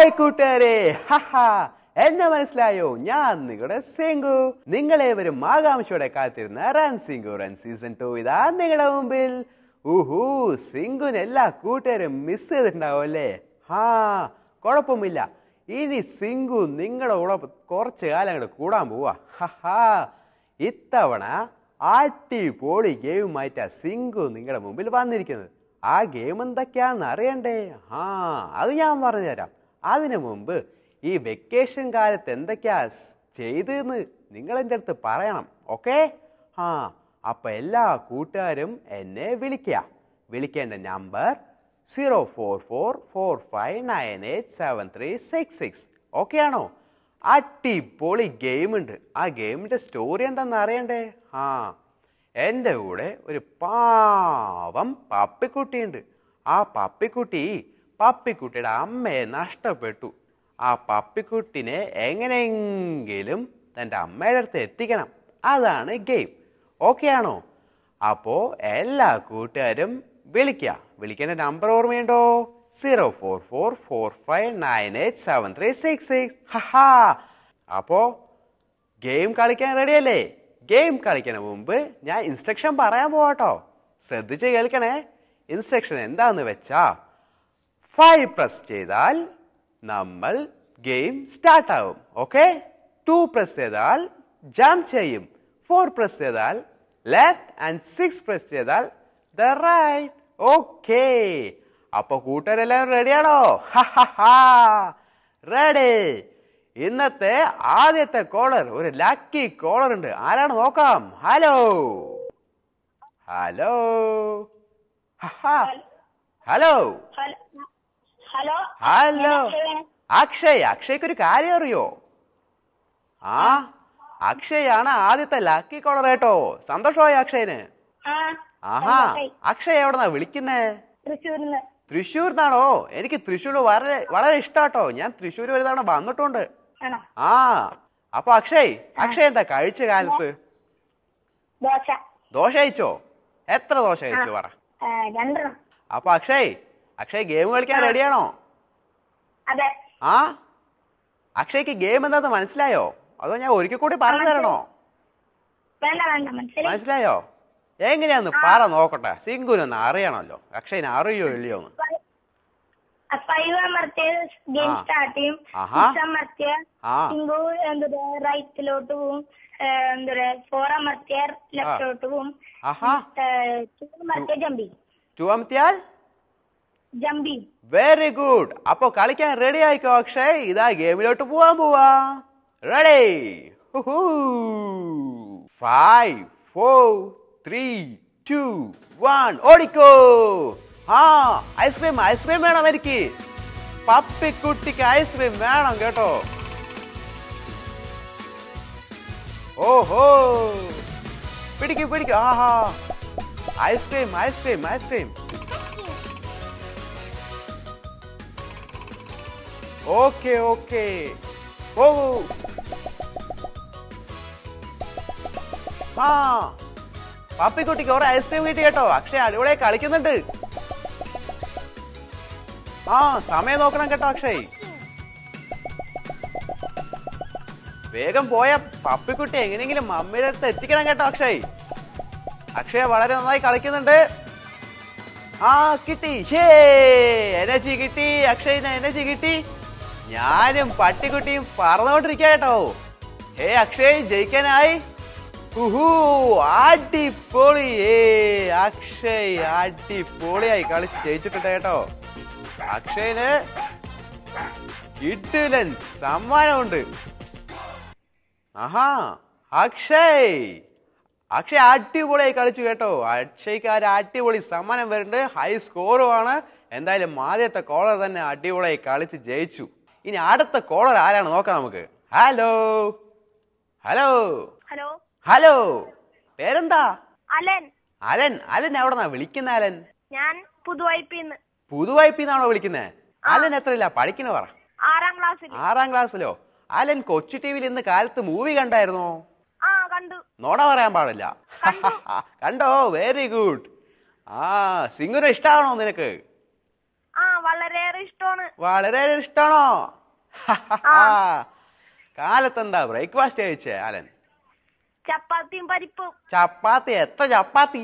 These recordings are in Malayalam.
ഹായ് കൂട്ടുകാരെ ഹഹാ എന്നെ മനസ്സിലായോ ഞാൻ നിങ്ങളുടെ സിംഗു നിങ്ങളേവരും ആകാംക്ഷയോടെ കാത്തിരുന്ന run Singu run season two ഇതാ നിങ്ങളുടെ മുമ്പിൽ ഊഹൂ സിംഗുന് എല്ലാ കൂട്ടുകാരും മിസ് ചെയ്തിട്ടുണ്ടാവും അല്ലേ ഹാ കുഴപ്പമില്ല ഇനി സിംഗു നിങ്ങളുടെ കൂടെ കുറച്ച് കാലം അങ്ങോട്ട് കൂടാൻ പോവാ ഹഹാ ഇത്തവണ അടിപൊളി ഗെയിമുമായിട്ടാ സിംഗു നിങ്ങളുടെ മുമ്പിൽ വന്നിരിക്കുന്നത് ആ ഗെയിം എന്തൊക്കെയാണെന്ന് അറിയണ്ടേ ആ അത് ഞാൻ പറഞ്ഞുതരാം അതിനു മുമ്പ് ഈ വെക്കേഷൻ കാലത്ത് എന്തൊക്കെയാ സ് ചെയ്തതെന്ന് നിങ്ങൾ എൻ്റെ അടുത്ത് പറയണം ഓക്കെ ആ അപ്പം എല്ലാ കൂട്ടുകാരും എന്നെ വിളിക്കുക വിളിക്കേണ്ട number zero four four four five nine eight seven three six six okay ആണോ അടിപൊളി ഗെയിം ഉണ്ട് ആ ഗെയിമിൻ്റെ സ്റ്റോറി എന്താണെന്ന് അറിയണ്ടേ ആ എൻ്റെ കൂടെ ഒരു പാവം പപ്പിക്കുട്ടിയുണ്ട് ആ പപ്പിക്കുട്ടി പപ്പിക്കുട്ടിയുടെ അമ്മയെ നഷ്ടപ്പെട്ടു ആ പപ്പിക്കുട്ടിനെ എങ്ങനെയെങ്കിലും തൻ്റെ അമ്മയുടെ അടുത്ത് എത്തിക്കണം അതാണ് ഗെയിം ഓക്കെ ആണോ അപ്പോൾ എല്ലാ കൂട്ടുകാരും വിളിക്കുക വിളിക്കേണ്ട നമ്പർ ഓർമ്മയുണ്ടോ zero four four four five nine eight seven three six six ഹഹാ അപ്പോൾ ഗെയിം കളിക്കാൻ റെഡിയല്ലേ ഗെയിം കളിക്കണ മുമ്പ് ഞാൻ ഇൻസ്ട്രക്ഷൻ പറയാൻ പോവാട്ടോ ശ്രദ്ധിച്ച് കേൾക്കണേ ഇൻസ്ട്രക്ഷൻ എന്താന്ന് വെച്ചാ ഫൈവ് പ്രസ് ചെയ്താൽ നമ്മൾ ഗെയിം സ്റ്റാർട്ട് ആവും ഓക്കെ ടു പ്രസ് ചെയ്താൽ ജംപ് ചെയ്യും ഫോർ പ്രസ് ചെയ്താൽ ലെഫ്റ്റ് ആൻഡ് സിക്സ് പ്രസ് ചെയ്താൽ ദ റൈറ്റ് ഓക്കെ അപ്പൊ കൂട്ടുകാരെല്ലാം റെഡിയാണോ റെഡി ഇന്നത്തെ ആദ്യത്തെ കോളർ ഒരു ലക്കി കോളർ ഉണ്ട് ആരാണ് നോക്കാം hello hello hello hello hello hello ഞാൻ അക്ഷയാണ്. അക്ഷയ് അക്ഷയ്ക്ക് ഒരു കാര്യം അറിയോ ആ അക്ഷയാണ് ആദ്യത്തെ ലക്കി കോളർ കേട്ടോ സന്തോഷമായി അക്ഷയന് ആ ആഹാ സന്തോഷായി. അക്ഷയ് എവിടെന്നാ വിളിക്കുന്നേ തൃശ്ശൂരിന്ന് തൃശ്ശൂർ നിന്നാണോ എനിക്ക് തൃശ്ശൂർ വളരെ വളരെ ഇഷ്ടാട്ടോ ഞാൻ തൃശ്ശൂർ ഒരു തവണ വന്നിട്ടുണ്ട് ആണോ ആ അപ്പൊ അക്ഷയ് അക്ഷയ് എന്താ കഴിച്ച കാലത്ത് ദോശ ദോശ കഴിച്ചോ എത്ര ദോശ കഴിച്ചു പറ ആ, രണ്ടെണ്ണം അപ്പൊ അക്ഷയ് അക്ഷയ് ഗെയിം കളിക്കാൻ റെഡിയാണോ അതെ ആ അക്ഷയ്ക്ക് ഗെയിം എന്താന്ന് മനസ്സിലായോ അതോ ഞാൻ ഒരിക്കൽ കൂടി പറഞ്ഞു തരണോ വേണ്ട വേണ്ട മനസ്സിലായി മനസ്സിലായോ എങ്ങനെയാന്ന് പറ നോക്കട്ടെ സിംഗുനൊന്ന് അറിയണമല്ലോ അക്ഷയന് അറിയോ ഇല്ലയോ എന്ന് ഫൈവ് അമർത്തിയ ഗെയിം ആ. സ്റ്റാർട്ട് ചെയ്യും ആഹാ. സിക്സ് അമർത്തിയ ആ സിംഗു എന്താ റൈറ്റിലോട്ട് പോവും എന്താ ഫോർ അമർത്തിയ ലെഫ്റ്റിലോട്ട് പോവും ആഹാ ടു അമർത്തിയ ജമ്പി ടു അമത്തിയാൽ ജമ്പി വെരി ഗുഡ് അപ്പൊ കളിക്കാൻ റെഡി ആയിക്കോ അക്ഷയ് ഇതാ ഗെയിമിലോട്ട് പോവാൻ പോവാ ready five four three two one ഓടിക്കോ ആ ഐസ്ക്രീം ഐസ്ക്രീം വേണം എനിക്ക് പപ്പിക്കുട്ടിക്ക് ഐസ്ക്രീം വേണം കേട്ടോ ഓഹോ പിടിക്കൂ പിടിക്കൂ ആഹാ ice cream ice cream ice cream okay okay പോകൂ ആ പാപ്പിക്കുട്ടിക്ക് ഒരു ഐസ്ക്രീം കിട്ടി കേട്ടോ അക്ഷയ് അടിപൊളിയായി കളിക്കുന്നുണ്ട് ആ സമയം നോക്കണം കേട്ടോ അക്ഷയ് വേഗം പോയ പപ്പിക്കുട്ടി എങ്ങനെയെങ്കിലും മമ്മിയുടെ അടുത്ത് എത്തിക്കണം കേട്ടോ അക്ഷയ് അക്ഷയ് വളരെ നന്നായി കളിക്കുന്നുണ്ട് ആ കിട്ടി ഹേ എനർജി കിട്ടി അക്ഷയിന് എനർജി കിട്ടി ഞാനും പട്ടിക്കുട്ടിയും പറന്നുകൊണ്ടിരിക്കുക കേട്ടോ ഹേ അക്ഷയ് ജയിക്കാനായി ഉഹൂ അടിപൊളി ഏ അക്ഷയ് അടിപൊളിയായി കളിച്ച് ജയിച്ചിട്ടുണ്ട് കേട്ടോ അക്ഷയന് കിട്ടുലൻ സമ്മാനമുണ്ട് ആഹാ അക്ഷയ് അക്ഷയ് അടിപൊളിയായി കളിച്ചു കേട്ടോ അക്ഷയ്ക്ക് ആ ഒരു അടിപൊളി സമ്മാനം വരുന്നുണ്ട് ഹൈ സ്കോറുമാണ് എന്തായാലും ആദ്യത്തെ കോളർ തന്നെ അടിപൊളിയായി കളിച്ച് ജയിച്ചു ഇനി അടുത്ത കോളർ ആരാണ് നോക്കാം നമുക്ക് ഹലോ ഹലോ ഹലോ ഹലോ പേരെന്താ അലൻ അലൻ അലൻ എവിടെന്നാ വിളിക്കുന്ന അലൻ ഞാൻ പുതുവായ്പിന്ന് പുതുവായ്പിന്നാണോ വിളിക്കുന്നത് അലൻ എത്രയില്ല പഠിക്കുന്ന പറ ആറാം ക്ലാസ്സിൽ ആറാം ക്ലാസ്സിലോ അലൻ കൊച്ചു ടി വിയിൽ ഇന്ന് കാലത്ത് മൂവി കണ്ടായിരുന്നോ ആ കണ്ടു നോട പറയാൻ പാടില്ല കണ്ടോ വെരി ഗുഡ് ആ സിംഗിനെ ഇഷ്ടമാണോ നിനക്ക് ആ വളരെയേറെ ഇഷ്ടമാണ് വളരെ ഇഷ്ടമാണോ കാലത്തെന്താ ബ്രേക്ക്ഫാസ്റ്റ് കഴിച്ചേ ആലൻ ചപ്പാത്തിയും പരിപ്പും ചപ്പാത്തി എത്ര ചപ്പാത്തി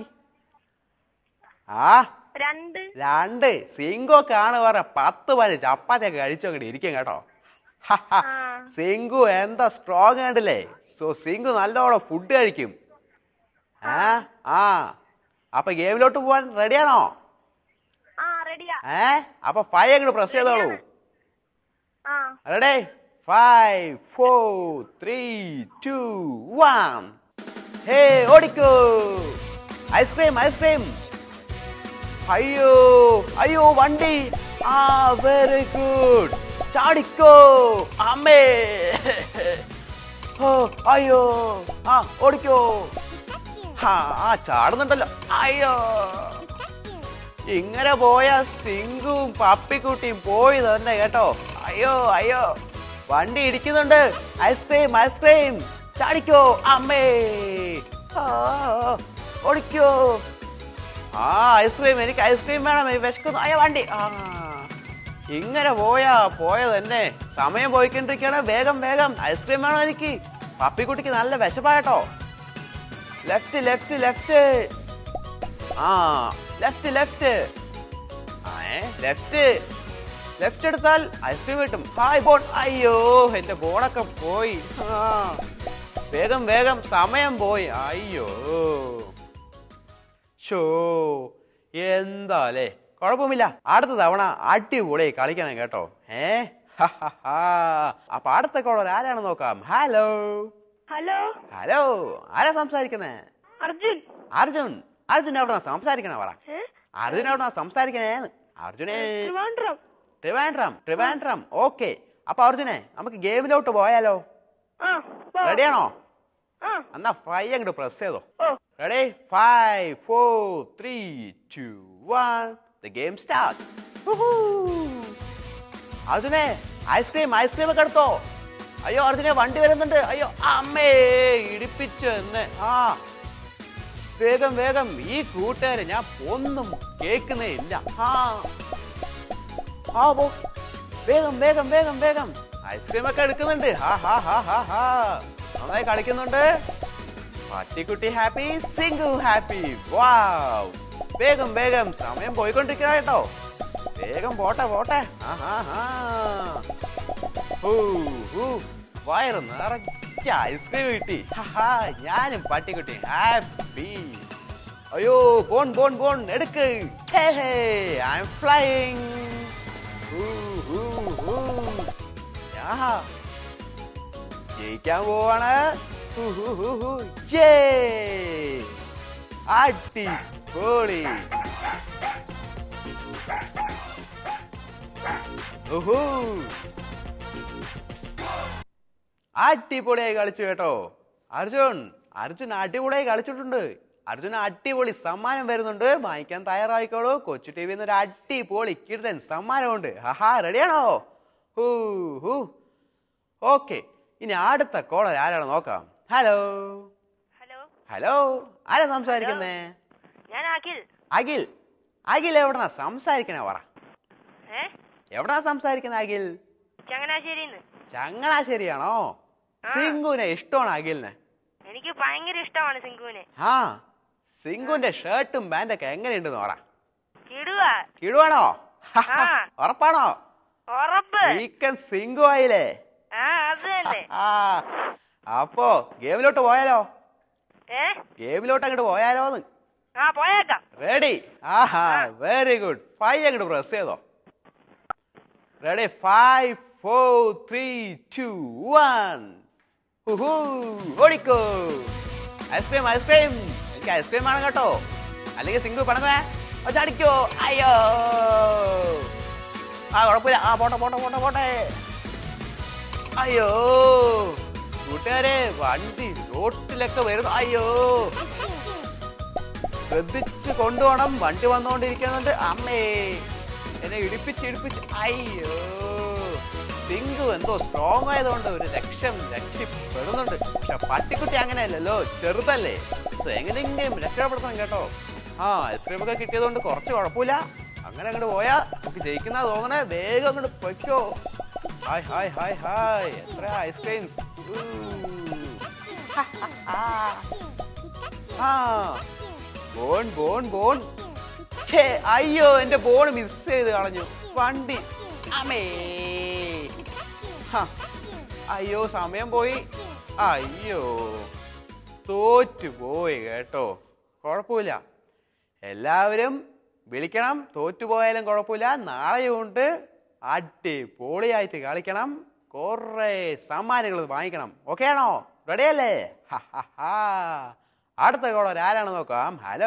ആ രണ്ട് രണ്ട് സിങ്കോ കാണു പറ പത്ത് പതിന് ചപ്പാത്തി ഒക്കെ കഴിച്ചു അങ്ങോട്ട് ഇരിക്കും കേട്ടോ ആ. സിങ്കു എന്താ സ്ട്രോങ് കണ്ടില്ലേ സോ സിങ്കു നല്ലോണം ഫുഡ് കഴിക്കും ആ ആ അപ്പൊ ഗെയിമിലോട്ട് പോവാൻ റെഡിയാണോ ആ റെഡിയാ ഏ അപ്പൊ ഫൈവ് അങ്ങോട്ട് പ്രസ് ചെയ്തോളൂ ആ ready five four three two one hey ഓടിക്കോ ഐസ്ക്രീം ഐസ്ക്രീം അയ്യോ അയ്യോ വണ്ടി ആ വെരി ഗുഡ് ചാടിക്കോ അമ്മേ ഓ അയ്യോ ആ ഓടിക്കോ ആ ആ ചാടുന്നുണ്ടല്ലോ അയ്യോ ഇങ്ങനെ പോയ സിങ്കും പപ്പിക്കുട്ടിയും പോയി തന്നെ കേട്ടോ അയ്യോ അയ്യോ വണ്ടി ഇടിക്കുന്നുണ്ട് ഐസ്ക്രീം ഐസ്ക്രീം ചാടിക്കോ അമ്മേ ആ, ഓടിക്കോ ആ ഐസ്ക്രീം എനിക്ക് ഐസ്ക്രീം വേണം എനിക്ക് വിശക്കുന്നു അയ്യോ വണ്ടി ആ ഇങ്ങനെ പോയാ പോയത് തന്നെ സമയം പോയിക്കൊണ്ടിരിക്കുകയാണ് വേഗം വേഗം ഐസ്ക്രീം വേണം എനിക്ക് പപ്പിക്കുട്ടിക്ക് നല്ല വിശപ്പാട്ടോ ലെഫ്റ്റ് ലെഫ്റ്റ് ലെഫ്റ്റ് ആ ലെഫ്റ്റ് ലെഫ്റ്റ് ഏ ലെഫ്റ്റ് ലെഫ്റ്റ് എടുത്താൽ ഐസ്ക്രീം കിട്ടും ഹായ് ബോൺ അയ്യോ എന്റെ ബോണൊക്കെ പോയി ആ വേഗം വേഗം സമയം പോയി അയ്യോ ഷോ എന്താ അല്ലേ കുഴപ്പമില്ല അടുത്ത തവണ അടിപൊളി കളിക്കണം കേട്ടോ ഏ അപ്പൊ അടുത്ത കോളർ ആരാണ് നോക്കാം ഹലോ ഹലോ ഹലോ ആരാ സംസാരിക്കുന്നേ അർജുൻ അർജുൻ അർജുൻ എവിടെന്നാ സംസാരിക്കണേ പറ ഏ? അർജുൻ എവിടെന്നാ സംസാരിക്കണേന്ന് അർജുനെ ട്രിവാൻഡ്രം ട്രിവാൻഡ്രം ട്രിവാൻഡ്രം ഓക്കെ അപ്പൊ അർജുനെ നമുക്ക് ഗെയിമിലോട്ട് പോയാലോ ആ പോ. റെഡിയാണോ ആ എന്നാ ഫൈവ് അങ്ങോട്ട് പ്രസ് ചെയ്തോ ഓ ready five four three two one the game start അർജുനെ ഐസ്ക്രീം ഐസ്ക്രീം ഒക്കെ എടുത്തോ അയ്യോ അർജുനെ വണ്ടി വരുന്നുണ്ട് അയ്യോ അമ്മേ ഇടിപ്പിച്ചു എന്നെ ആ വേഗം വേഗം ഈ കൂട്ടുകാരെ ഞാൻ ഒന്നും കേൾക്കുന്നേ ഇല്ല ആ ആ പോ വേഗം വേഗം വേഗം വേഗം ഐസ്ക്രീം ഒക്കെ എടുക്കുന്നുണ്ട് ഹാ ഹാ ഹാ ഹാ ഹാ നന്നായി കളിക്കുന്നുണ്ട് പട്ടിക്കുട്ടി ഹാപ്പി സിംഗു ഹാപ്പി വാവ് വേഗം വേഗം സമയം പോയിക്കൊണ്ടിരിക്കണ കേട്ടോ വേഗം പോട്ടെ പോട്ടെ ആഹാ വയറ് നിറച്ച ഐസ്ക്രീം കിട്ടി ഹാ ഞാനും പട്ടിക്കുട്ടി ഹാപ്പി അയ്യോ ബോൺ ബോൺ ബോൺ എടുക്ക് ഐ എം ഫ്ലൈയിങ് ജയിക്കാൻ പോവാണ് ഹു, ഹു, ഹു, ഹു. Yay! അടിപൊളി ഉഹു. അടിപൊളിയായി കളിച്ചു കേട്ടോ അർജുൻ അർജുൻ അടിപൊളിയായി കളിച്ചിട്ടുണ്ട് അർജുൻ അടിപൊളി സമ്മാനം വരുന്നുണ്ട് വാങ്ങിക്കാൻ തയ്യാറായിക്കോളൂ കൊച്ചു ടി വിന്ന് ഒരു അടിപൊളി കിടൻ സമ്മാനമുണ്ട് ഹഹാ റെഡിയാണോ ഹൂ ഹൂ ഓക്കെ ഇനി അടുത്ത കോളർ ആരാണ് നോക്കാം ഹലോ ഹലോ ഹലോ ആരാ സംസാരിക്കുന്നേ ഞാൻ അഖിൽ അഖിൽ അഖിൽ എവിടെന്നാ സംസാരിക്കണേ പറ ഏ എവിടാ സംസാരിക്കുന്ന അഖിൽ ചങ്ങനാശ്ശേരിന്ന് ചങ്ങനാശ്ശേരിയാണോ സിംഗുനെ ഇഷ്ടമാണ് അഖിലിനെ എനിക്ക് ഭയങ്കര ഇഷ്ടമാണ് സിംഗുവിനെ ആ സിംഗുന്റെ ഷർട്ടും പാൻറ്റൊക്കെ എങ്ങനെയുണ്ടെന്ന് പറ കിടുക കിടുവാണോ ആ. ഉറപ്പാണോ ഉറപ്പ് വീക്കൻ സിംഗു ആയില്ലേ ആ അത് തന്നെ ആ അപ്പോ ഗെയിമിലോട്ട് പോയാലോ ഏ ഗെയിമിലോട്ട് അങ്ങോട്ട് പോയാലോന്ന് ആ പോയേക്കാം റെഡി ആഹാ വെരി ഗുഡ് ഫൈവ് അങ്ങോട്ട് പ്രസ് ചെയ്തോ ready five four three two one ഓടിക്കോ ഐസ്ക്രീം ഐസ്ക്രീം എനിക്ക് ഐസ്ക്രീം വേണം കേട്ടോ അല്ലെങ്കിൽ സിംഗു പണങ്ങേ ചടിക്കോ അയ്യോ ആ കുഴപ്പമില്ല ആ പോട്ടെ പോട്ടെ പോട്ടെ പോട്ടെ അയ്യോ കൂട്ടുകാരെ വണ്ടി റോട്ടിലൊക്കെ വരുന്നു അയ്യോ ശ്രദ്ധിച്ച് കൊണ്ടുപോകണം വണ്ടി വന്നുകൊണ്ടിരിക്കുന്നുണ്ട് അമ്മേ എന്നെ ഇടിപ്പിച്ച് ഇടിപ്പിച്ച് അയ്യോ സിംഗു എന്തോ സ്ട്രോങ് ആയതുകൊണ്ട് ഒരു രക്ഷം രക്ഷപ്പെടുന്നുണ്ട് പക്ഷെ പട്ടിക്കുട്ടി അങ്ങനെയല്ലല്ലോ ചെറുതല്ലേ സോ എങ്ങനെയെങ്കിലും രക്ഷപ്പെടുത്തണം കേട്ടോ ആ ഐസ്ക്രീം ഒക്കെ കിട്ടിയതുകൊണ്ട് കുറച്ച് കുഴപ്പമില്ല അങ്ങനെ അങ്ങോട്ട് പോയാ നമുക്ക് ജയിക്കുന്ന തോന്നണേ വേഗം അങ്ങോട്ട് പൊയ്ക്കോ ഹായ് ഹായ് ഹായ് ഹായ് എത്ര ഐസ്ക്രീംസ് ആ ബോൺ ബോൺ ബോൺ ഛേ, അയ്യോ എന്റെ ബോൺ മിസ് ചെയ്ത് കളഞ്ഞു വണ്ടി അമേ ഹ, അയ്യോ സമയം പോയി അയ്യോ തോറ്റു പോയി കേട്ടോ കുഴപ്പമില്ല എല്ലാവരും വിളിക്കണം തോറ്റുപോയാലും കുഴപ്പമില്ല നാളെയുണ്ട് അടിപൊളിയായിട്ട് കളിക്കണം കുറെ സമ്മാനങ്ങൾ വാങ്ങിക്കണം ഓക്കെ ആണോ റെഡിയല്ലേ അടുത്ത കോളർ ആരാണ് നോക്കാം ഹലോ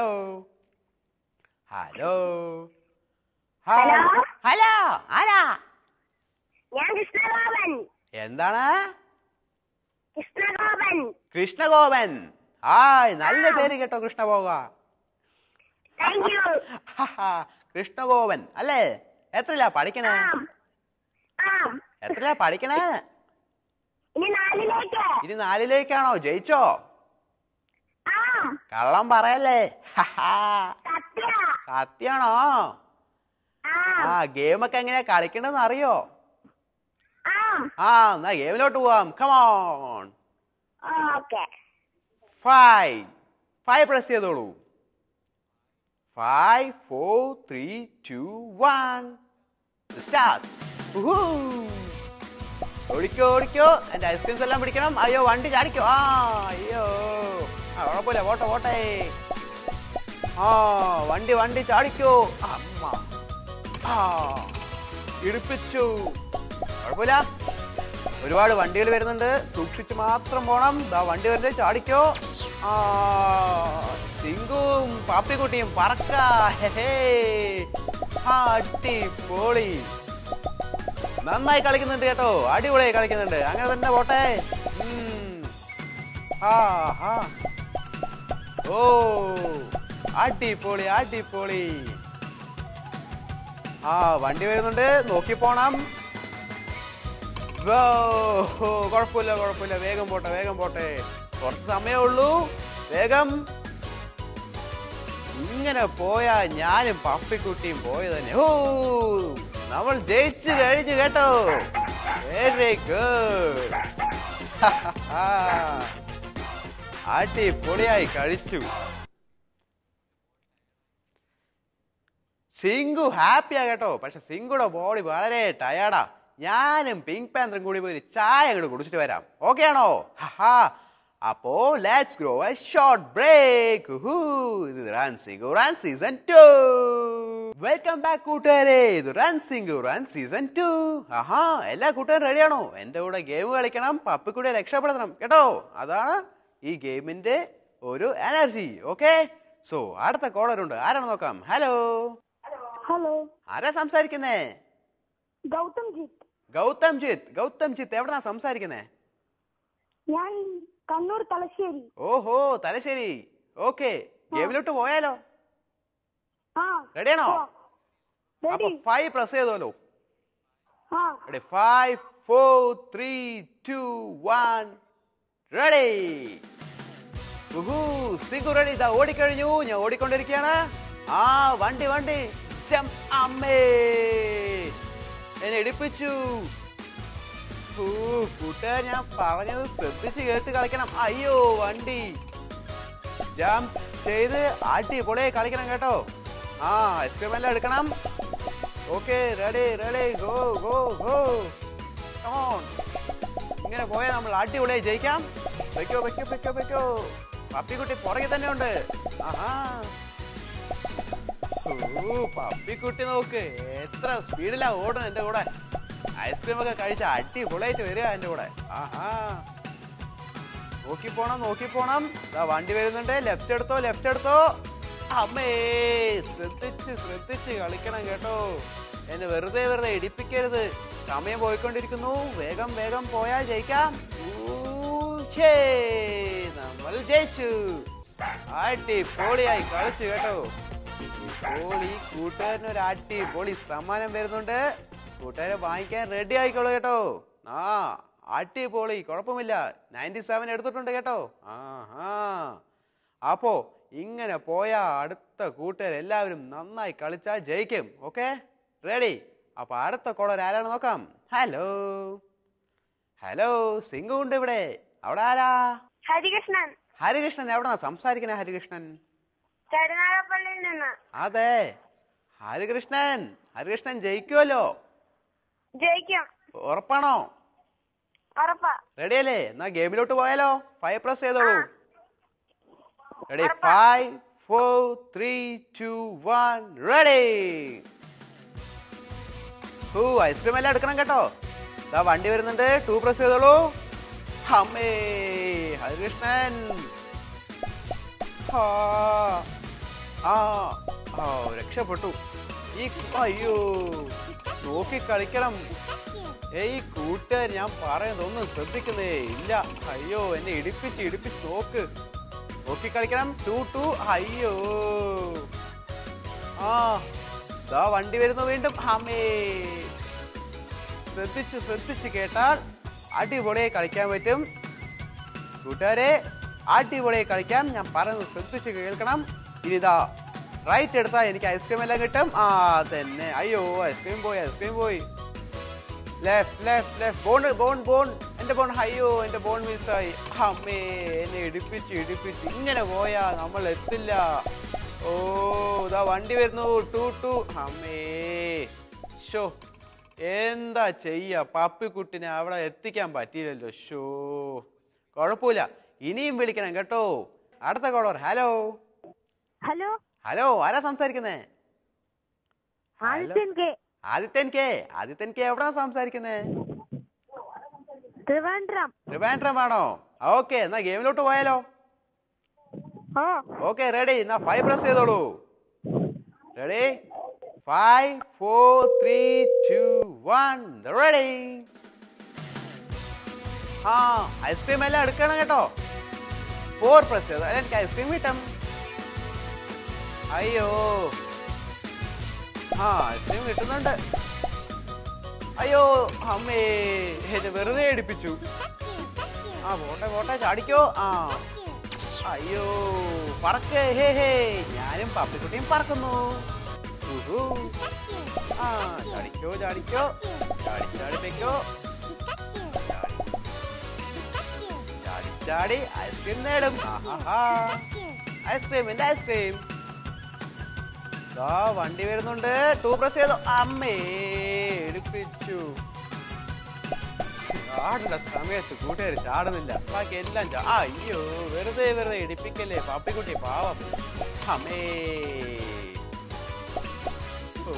ഹലോ ഹലോ? ഹലോ ആരാ ഞാൻ കൃഷ്ണഗോപൻ എന്താണ് കൃഷ്ണഗോപൻ കൃഷ്ണഗോപൻ ഹായ് നല്ല പേര് കേട്ടോ കൃഷ്ണഗോപ താങ്ക് യു കൃഷ്ണഗോപൻ അല്ലേ എത്രയിലാ പഠിക്കണേ ആം ആം എത്രയിലാ പഠിക്കണേ ഇനി നാലിലേക്ക് ഇനി നാലിലേക്കാണോ ജയിച്ചോ ആം കള്ളം പറയല്ലേ ഹഹാ. സത്യ സത്യാണോ ആം ആ ഗെയിമൊക്കെ എങ്ങനെയാ കളിക്കണ്ടെന്ന് അറിയോ ആം ആ എന്നാ ഗെയിമിലോട്ട് പോവാം come on okay five five press ചെയ്തോളൂ five four three two one start ഓടിക്കോ ഓടിക്കോ എന്റെ ഐസ്ക്രീംസ് എല്ലാം പിടിക്കണം അയ്യോ വണ്ടി ചാടിക്കോ ആ അയ്യോ ആ കുഴപ്പമില്ല പോട്ടെ പോട്ടെ ആ വണ്ടി വണ്ടി ചാടിക്കോ അമ്മ ആ ഇടിപ്പിച്ചു കുഴപ്പമില്ല ഒരുപാട് വണ്ടികൾ വരുന്നുണ്ട് സൂക്ഷിച്ച് മാത്രം പോണം ദാ വണ്ടി വരുന്നത് ചാടിക്കോ ആ സിങ്കും പാപ്പിക്കുട്ടിയും പറക്ക ഹേ ആ അടിപൊളി നന്നായി കളിക്കുന്നുണ്ട് കേട്ടോ അടിപൊളിയായി കളിക്കുന്നുണ്ട് അങ്ങനെ തന്നെ പോട്ടെ ഉം. ആ ആ ഓ അടിപൊളി അടിപൊളി ആ വണ്ടി വരുന്നുണ്ട് നോക്കി പോണം വോ, കുഴപ്പമില്ല കുഴപ്പമില്ല വേഗം പോട്ടെ വേഗം പോട്ടെ കുറച്ച് സമയമേ ഉള്ളൂ വേഗം ഇങ്ങനെ പോയാ ഞാനും പപ്പിക്കുട്ടിയും പോയത് തന്നെ ഓ നമ്മൾ ജയിച്ചു കഴിഞ്ഞു കേട്ടോ വെരി ഗുഡ് അടിപൊളിയായി കഴിച്ചു സിങ്കു ഹാപ്പിയാ കേട്ടോ പക്ഷെ സിങ്കുടെ ബോഡി വളരെ ടയർഡാ ഞാനും പിങ്ക് പാന്തറും കൂടി പോയി ഒരു ചായ അങ്ങോട്ട് കുടിച്ചിട്ട് വരാം ഓക്കെ ആണോ ഹാ അപ്പോ let's grow a short break ഇത് run Singu run season two welcome back കൂട്ടുകാരെ ഇത് run Singu run season two ആഹാ എല്ലാ കൂട്ടുകാരും റെഡിയാണോ എന്റെ കൂടെ ഗെയിം കളിക്കണം പപ്പിക്കൂടെ രക്ഷപ്പെടുത്തണം കേട്ടോ അതാണ് ഈ ഗെയിമിന്റെ ഒരു എനർജി ഓക്കെ സോ അടുത്ത കോളറുണ്ട് ആരാണ് നോക്കാം ഹലോ ഹലോ ആരാ സംസാരിക്കുന്നേ ഗൗതം ജിത്ത് ഗൗതം ജിത്ത് ഗൗതം ജിത്ത് എവിടെന്നാ സംസാരിക്കുന്നേ ഞാൻ കണ്ണൂർ തലശ്ശേരി ഓഹോ തലശ്ശേരി ഓക്കെ ഗെയിമിലോട്ട് പോയാലോ ആ റെഡിയാണോ അപ്പൊ റെഡി ഫൈവ് പ്രസ് ചെയ്തോലോ ആ ready five four three two one ready Singu ready ഇതാ ഓടിക്കഴിഞ്ഞു ഞാൻ ഓടിക്കൊണ്ടിരിക്കുകയാണ് ആ വണ്ടി വണ്ടി ജം അമ്മേ എന്നെ ഇടിപ്പിച്ചു ഊ, കൂട്ടുകാർ ഞാൻ പറഞ്ഞത് ശ്രദ്ധിച്ച് കേട്ട് കളിക്കണം അയ്യോ വണ്ടി ജംപ് ചെയ്ത് അടിപൊളിയായി കളിക്കണം കേട്ടോ ആ ഐസ്ക്രീം എല്ലാം എടുക്കണം okay ready ready go go go on ഇങ്ങനെ പോയാൽ നമ്മൾ അടിപൊളിയായി ജയിക്കാം വെക്കോ വെക്കോ വെക്കോ വെക്കോ പപ്പിക്കുട്ടി പുറകെ തന്നെ ഉണ്ട് ആഹാ ഓ പപ്പിക്കുട്ടി നോക്ക് എത്ര സ്പീഡിലാ ഓടുന്നത് എന്റെ കൂടെ ഐസ്ക്രീം ഒക്കെ കഴിച്ച അടിപൊളിയായിട്ട് വരിക എന്റെ കൂടെ ആഹാ നോക്കി പോണം നോക്കി പോണം ദാ വണ്ടി വരുന്നുണ്ട് ലെഫ്റ്റ് എടുത്തോ ലെഫ്റ്റ് എടുത്തോ അമ്മേ ശ്രദ്ധിച്ച് ശ്രദ്ധിച്ച് കളിക്കണം കേട്ടോ എന്നെ വെറുതെ വെറുതെ ഇടിപ്പിക്കരുത് സമയം പോയിക്കൊണ്ടിരിക്കുന്നു വേഗം വേഗം പോയാൽ ജയിക്കാം ഊ, നമ്മൾ ജയിച്ചു അടിപൊളിയായി കളിച്ചു കേട്ടോ ഇപ്പോൾ ഈ കൂട്ടുകാരന് ഒരു അടിപൊളി സമ്മാനം വരുന്നുണ്ട് കൂട്ടുകാരെ വാങ്ങിക്കാൻ റെഡി ആയിക്കോളൂ കേട്ടോ ആ അടിപൊളി കുഴപ്പമില്ല നയൻറ്റി സെവൻ എടുത്തിട്ടുണ്ട് കേട്ടോ ആഹാ അപ്പോ ഇങ്ങനെ പോയാ അടുത്ത കൂട്ടുകാർ എല്ലാവരും നന്നായി കളിച്ചാൽ ജയിക്കും ഓക്കെ റെഡി അപ്പൊ അടുത്ത കോളർ ആരാണ് നോക്കാം ഹലോ ഹലോ സിംഗു ഉണ്ട് ഇവിടെ അവിടെ ആരാ ഹരികൃഷ്ണൻ ഹരികൃഷ്ണൻ എവിടാ സംസാരിക്കണേ ഹരികൃഷ്ണൻ കരുനാഗപ്പള്ളിയിൽ നിന്ന് അതെ ഹരികൃഷ്ണൻ ഹരികൃഷ്ണൻ ജയിക്കുമല്ലോ ജയിക്കും ഉറപ്പാണോ ഉറപ്പാ റെഡിയല്ലേ എന്നാ ഗെയിമിലോട്ട് പോയാലോ ഫൈവ് പ്രസ് ചെയ്തോളൂ ready five four three two one ready ഓ ഐസ്ക്രീം എല്ലാം എടുക്കണം കേട്ടോ ദാ വണ്ടി വരുന്നുണ്ട് ടു പ്രസ് ചെയ്തോളൂ അമ്മേ ഹരികൃഷ്ണൻ ആ ആ ആ രക്ഷപ്പെട്ടു ഈ അയ്യോ നോക്കി കളിക്കണം ഏയ് കൂട്ടുകാർ ഞാൻ പറയുന്നതൊന്നും ശ്രദ്ധിക്കുന്നേ ഇല്ല അയ്യോ എന്നെ ഇടിപ്പിച്ച് ഇടിപ്പിച്ച് നോക്ക് നോക്കി കളിക്കണം ടു ടു അയ്യോ ആ ദാ വണ്ടി വരുന്നു വീണ്ടും അമ്മേ ശ്രദ്ധിച്ച് ശ്രദ്ധിച്ച് കേട്ടാൽ അടിപൊളിയായി കളിക്കാൻ പറ്റും കൂട്ടുകാരെ അടിപൊളിയായി കളിക്കാം ഞാൻ പറയുന്നത് ശ്രദ്ധിച്ച് കേൾക്കണം ഇനിതാ റൈറ്റ് എടുത്താൽ എനിക്ക് ഐസ്ക്രീം എല്ലാം കിട്ടും ആ തന്നെ അയ്യോ ഐസ്ക്രീം പോയി ഐസ്ക്രീം പോയി left left left bone bone bone എന്റെ ബോൺ അയ്യോ എന്റെ ബോൺ മിസ്സായി അമ്മേ എന്നെ ഇടിപ്പിച്ച് ഇടിപ്പിച്ച് ഇങ്ങനെ പോയാ നമ്മൾ എത്തില്ല ഓ ഇതാ വണ്ടി വരുന്നു ടു ടു അമ്മേ ഷോ എന്താ ചെയ്യ പപ്പിക്കുട്ടിനെ അവിടെ എത്തിക്കാൻ പറ്റിയില്ലല്ലോ ഷോ കുഴപ്പമില്ല ഇനിയും വിളിക്കണം കേട്ടോ അടുത്ത കോളർ ഹലോ ഹലോ ഹലോ ആരാ സംസാരിക്കുന്നേ Adithyan K Adithyan K Adithyan K എവിടാ സംസാരിക്കുന്നേ ട്രിവാൻഡ്രം ട്രിവാൻഡ്രം ഓക്കെ എന്നാ ഗെയിമിലോട്ട് പോയാലോ ഓ ഓക്കെ റെഡി എന്നാ ഫൈവ് പ്രസ് ചെയ്തോളൂ ready five four three two one ready ആ ഐസ്ക്രീം എല്ലാം എടുക്കണം കേട്ടോ ഫോർ പ്രസ് ചെയ്തോ അല്ല, എനിക്ക് ഐസ്ക്രീം കിട്ടും അയ്യോ ആ ഐസ്ക്രീം കിട്ടുന്നുണ്ട് അയ്യോ അമ്മേ എന്നെ വെറുതെ എടുപ്പിച്ചു ആ പോട്ടെ പോട്ടെ ചാടിക്കോ ആ അയ്യോ പറക്ക് ഹേ ഹേ ഞാനും പപ്പിക്കുട്ടിയും പറക്കുന്നു ഉഹു. ആ ചാടിക്കോ ചാടിക്കോ ചാടി ചാടി വെക്കോ ചാടി ചാടി ഐസ്ക്രീം നേടും ആഹാ ഐസ്ക്രീമിന്റെ ഐസ്ക്രീം ദാ വണ്ടി വരുന്നുണ്ട് ടൂ പ്രസ് ചെയ്തു അമ്മേ എടുപ്പിച്ചു ചാടേണ്ട സമയത്ത് കൂട്ടുകാർ ചാടുന്നില്ല ബാക്കി എല്ലാം ചാ- ആ, അയ്യോ വെറുതെ വെറുതെ ഇടിപ്പിക്കല്ലേ പാപ്പിക്കുട്ടി പാവം അമ്മേ ഓ.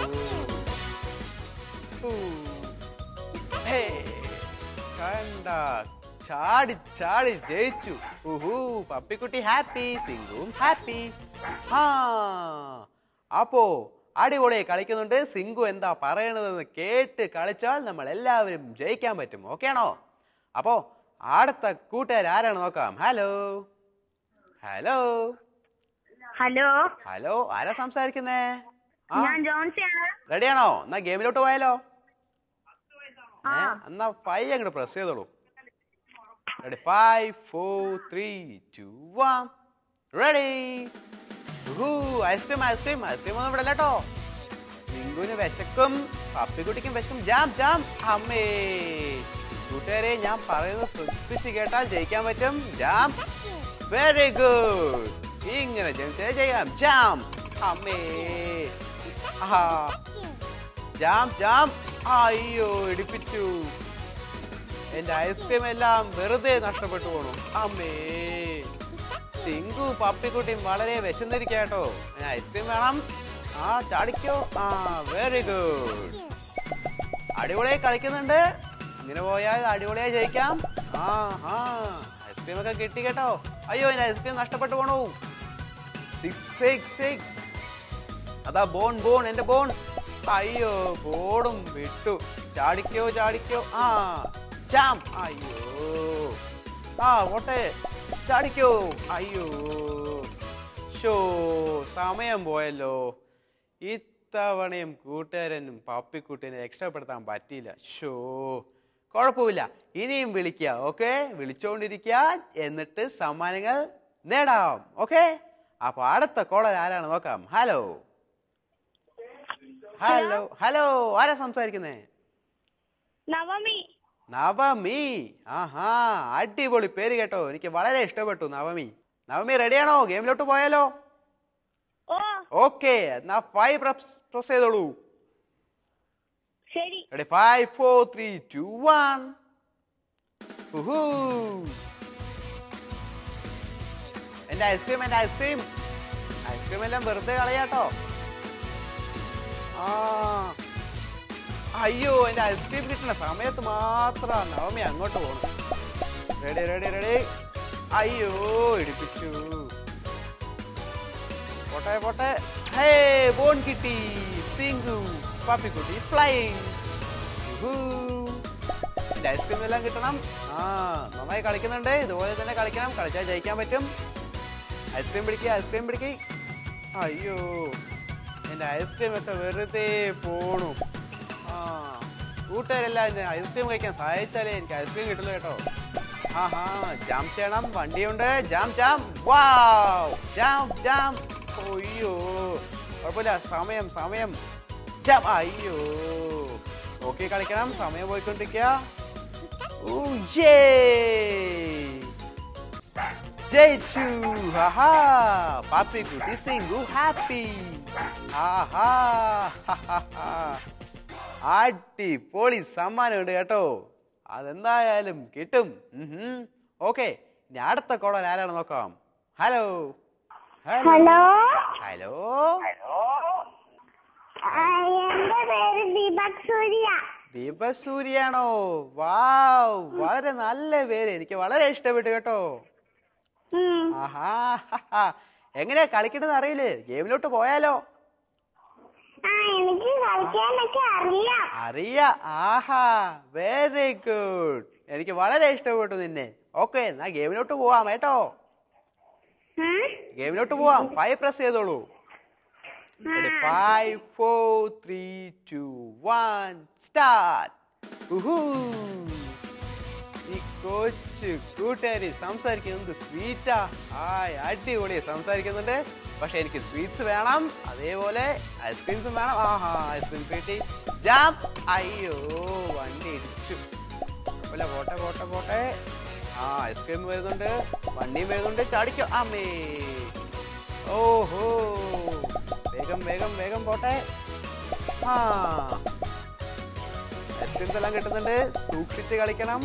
ഊ. ഹേ. കണ്ട ചാടി ചാടി ജയിച്ചു ഉഹു പപ്പിക്കുട്ടി ഹാപ്പി സിംഗും ഹാപ്പി ആ അപ്പോ അടിപൊളിയായി കളിക്കുന്നുണ്ട് സിംഗു എന്താ പറയണതെന്ന് കേട്ട് കളിച്ചാൽ നമ്മൾ എല്ലാവരും ജയിക്കാൻ പറ്റും ഓക്കെ ആണോ അപ്പോ അടുത്ത കൂട്ടുകാർ ആരാണ് നോക്കാം ഹലോ ഹലോ ഹലോ ഹലോ ആരാ സംസാരിക്കുന്നേ ആ ഞാൻ ജോൺസിയാണ് റെഡിയാണോ എന്നാ ഗെയിമിലോട്ട് പോയാലോ ആ. ഏ, എന്നാ ഫൈവ് അങ്ങോട്ട് പ്രസ് ചെയ്തോളൂ ready five four three two one ready ice cream ice cream ice cream ഒന്നും ഇവിടെ കേട്ടോ സിംഗുവിന് വിശക്കും പപ്പിക്കുട്ടിക്കും വിശക്കും ജാം ജാം അമ്മേ കൂട്ടുകാരെ ഞാൻ പറയുന്നത് ശ്രദ്ധിച്ച് കേട്ടാൽ ജയിക്കാൻ പറ്റും ജാം വെരി ഗുഡ് ഇങ്ങനെ ജയിച്ചേ ചെയ്യാം ജാം അമ്മേ ആ ജാം ജാം അയ്യോ ഇടിപ്പിച്ചു എന്റെ ഐസ്ക്രീം എല്ലാം വെറുതെ നഷ്ടപ്പെട്ടു പോണു അമ്മേ സിംഗു പപ്പിക്കുട്ടിയും വളരെ വിശന്നിരിക്കാട്ടോ ഐസ്ക്രീം വേണം ആ ചാടിക്കോ ആ വെരി ഗുഡ് അടിപൊളിയായി കളിക്കുന്നുണ്ട് ഇങ്ങനെ പോയാൽ അടിപൊളിയായി ജയിക്കാം ആ ആ ഐസ്ക്രീം ഒക്കെ കിട്ടി കേട്ടോ അയ്യോ എന്റെ ഐസ്ക്രീം നഷ്ടപ്പെട്ടു പോണു സിക്സ് സിക്സ് സിക്സ് അതാ ബോൺ ബോൺ എന്റെ ബോൺ അയ്യോ ബോണും വിട്ടു ചാടിക്കോ ചാടിക്കോ ആ ചാം അയ്യോ ആ ഓട്ടെ ചാടിക്കോ അയ്യോ ഷോ സമയം പോയല്ലോ ഇത്തവണയും കൂട്ടുകാരനും പപ്പിക്കുട്ടിനെ രക്ഷപ്പെടുത്താൻ പറ്റിയില്ല ഷോ കുഴപ്പമില്ല ഇനിയും വിളിക്കുക ഓക്കെ വിളിച്ചോണ്ടിരിക്കുക എന്നിട്ട് സമ്മാനങ്ങൾ നേടാം ഓക്കെ അപ്പൊ അടുത്ത കോളർ ആരാണ് നോക്കാം ഹലോ ഹലോ ഹലോ ആരാ സംസാരിക്കുന്നേ നവമി നവമി ആഹാ അടിപൊളി പേര് കേട്ടോ എനിക്ക് വളരെ ഇഷ്ടപ്പെട്ടു നവമി നവമി റെഡിയാണോ ഗെയിമിലോട്ട് പോയാലോ ഓ ഓക്കെ എന്നാ ഫൈവ് പ്രസ് പ്രസ് ചെയ്തോളൂ ശരി ready five four three two one എന്റെ ഐസ്ക്രീം എന്റെ ഐസ്ക്രീം ഐസ്ക്രീം എല്ലാം വെറുതെ കളയാട്ടോ ആ അയ്യോ എന്റെ ഐസ്ക്രീം കിട്ടുന്ന സമയത്ത് മാത്രം നവമി അങ്ങോട്ട് പോകണം റെഡി റെഡി റെഡി അയ്യോ ഇടിപ്പിച്ചു പോട്ടെ പോട്ടെ ഹേ ബോൺ കിട്ടി സിംഗു പാപ്പിക്കുട്ടി ഫ്ലൈങ് എന്റെ ഐസ്ക്രീം എല്ലാം കിട്ടണം ആ നന്നായി കളിക്കുന്നുണ്ട് ഇതുപോലെ തന്നെ കളിക്കണം കളിച്ചാൽ ജയിക്കാൻ പറ്റും ഐസ്ക്രീം പിടിക്കുക ഐസ്ക്രീം പിടിക്കുക അയ്യോ എന്റെ ഐസ്ക്രീം ഒക്കെ വെറുതെ പോണു ആ കൂട്ടുകാരെല്ലാം എന്റെ ഐസ്ക്രീം കഴിക്കാൻ സഹായിച്ചാലേ എനിക്ക് ഐസ്ക്രീം കിട്ടുള്ളൂ കേട്ടോ ആഹാ ജാം ചെയ്യണം വണ്ടിയുണ്ട് jump jam wow jam jump അയ്യോ കുഴപ്പമില്ല സമയം സമയം ജാം അയ്യോ നോക്കി കളിക്കണം സമയം പോയിക്കൊണ്ടിരിക്കുക ഓ യേ ജയിച്ചു ഹാഹാ പാപ്പി കുട്ടി സിംഗു ഹാപ്പി ആഹാ അടിപൊളി സമ്മാനമുണ്ട് കേട്ടോ അതെന്തായാലും കിട്ടും ഓക്കെ ഇനി അടുത്ത കോളർ ആരാണ് നോക്കാം ഹലോ ഹലോ ഹലോ എന്റെ പേര് ദീപക് സൂര്യ ദീപസൂര്യാണോ വാവ് വളരെ നല്ല പേര് എനിക്ക് വളരെ ഇഷ്ടപ്പെട്ടു കേട്ടോ ഉം. ആഹാ ഹാ. എങ്ങനെയാ കളിക്കണമെന്ന് അറിയില്ലേ ഗെയിമിലോട്ട് പോയാലോ ആ എനിക്ക് കളിക്കാനൊക്കെ അറിയാം അറിയാ ആഹാ വെരി ഗുഡ് എനിക്ക് വളരെ ഇഷ്ടപ്പെട്ടു നിന്നെ ഓക്കെ എന്നാ ഗെയിമിലോട്ട് പോവാം കേട്ടോ ഉം? ഗെയിമിലോട്ട് പോവാം ഫൈവ് പ്രസ് ചെയ്തോളൂ five four three two one start ഈ കൊച്ചു കൂട്ടുകാരി സംസാരിക്കുന്നത് സ്വീറ്റാ ആയ് അടിപൊളി സംസാരിക്കുന്നുണ്ട് പക്ഷെ എനിക്ക് സ്വീറ്റ്സ് വേണം അതേപോലെ ഐസ്ക്രീംസും വേണം ആഹാ ഐസ്ക്രീം കിട്ടി ജാം അയ്യോ വണ്ടി ഇടിച്ചു കുഴപ്പമില്ല പോട്ടെ പോട്ടെ പോട്ടെ ആ ഐസ്ക്രീം വരുന്നുണ്ട് വണ്ടിയും വരുന്നുണ്ട് ചാടിക്കോ അമ്മേ ഓഹോ വേഗം വേഗം വേഗം പോട്ടെ ആ ഐസ്ക്രീംസ് എല്ലാം കിട്ടുന്നുണ്ട് സൂക്ഷിച്ച് കളിക്കണം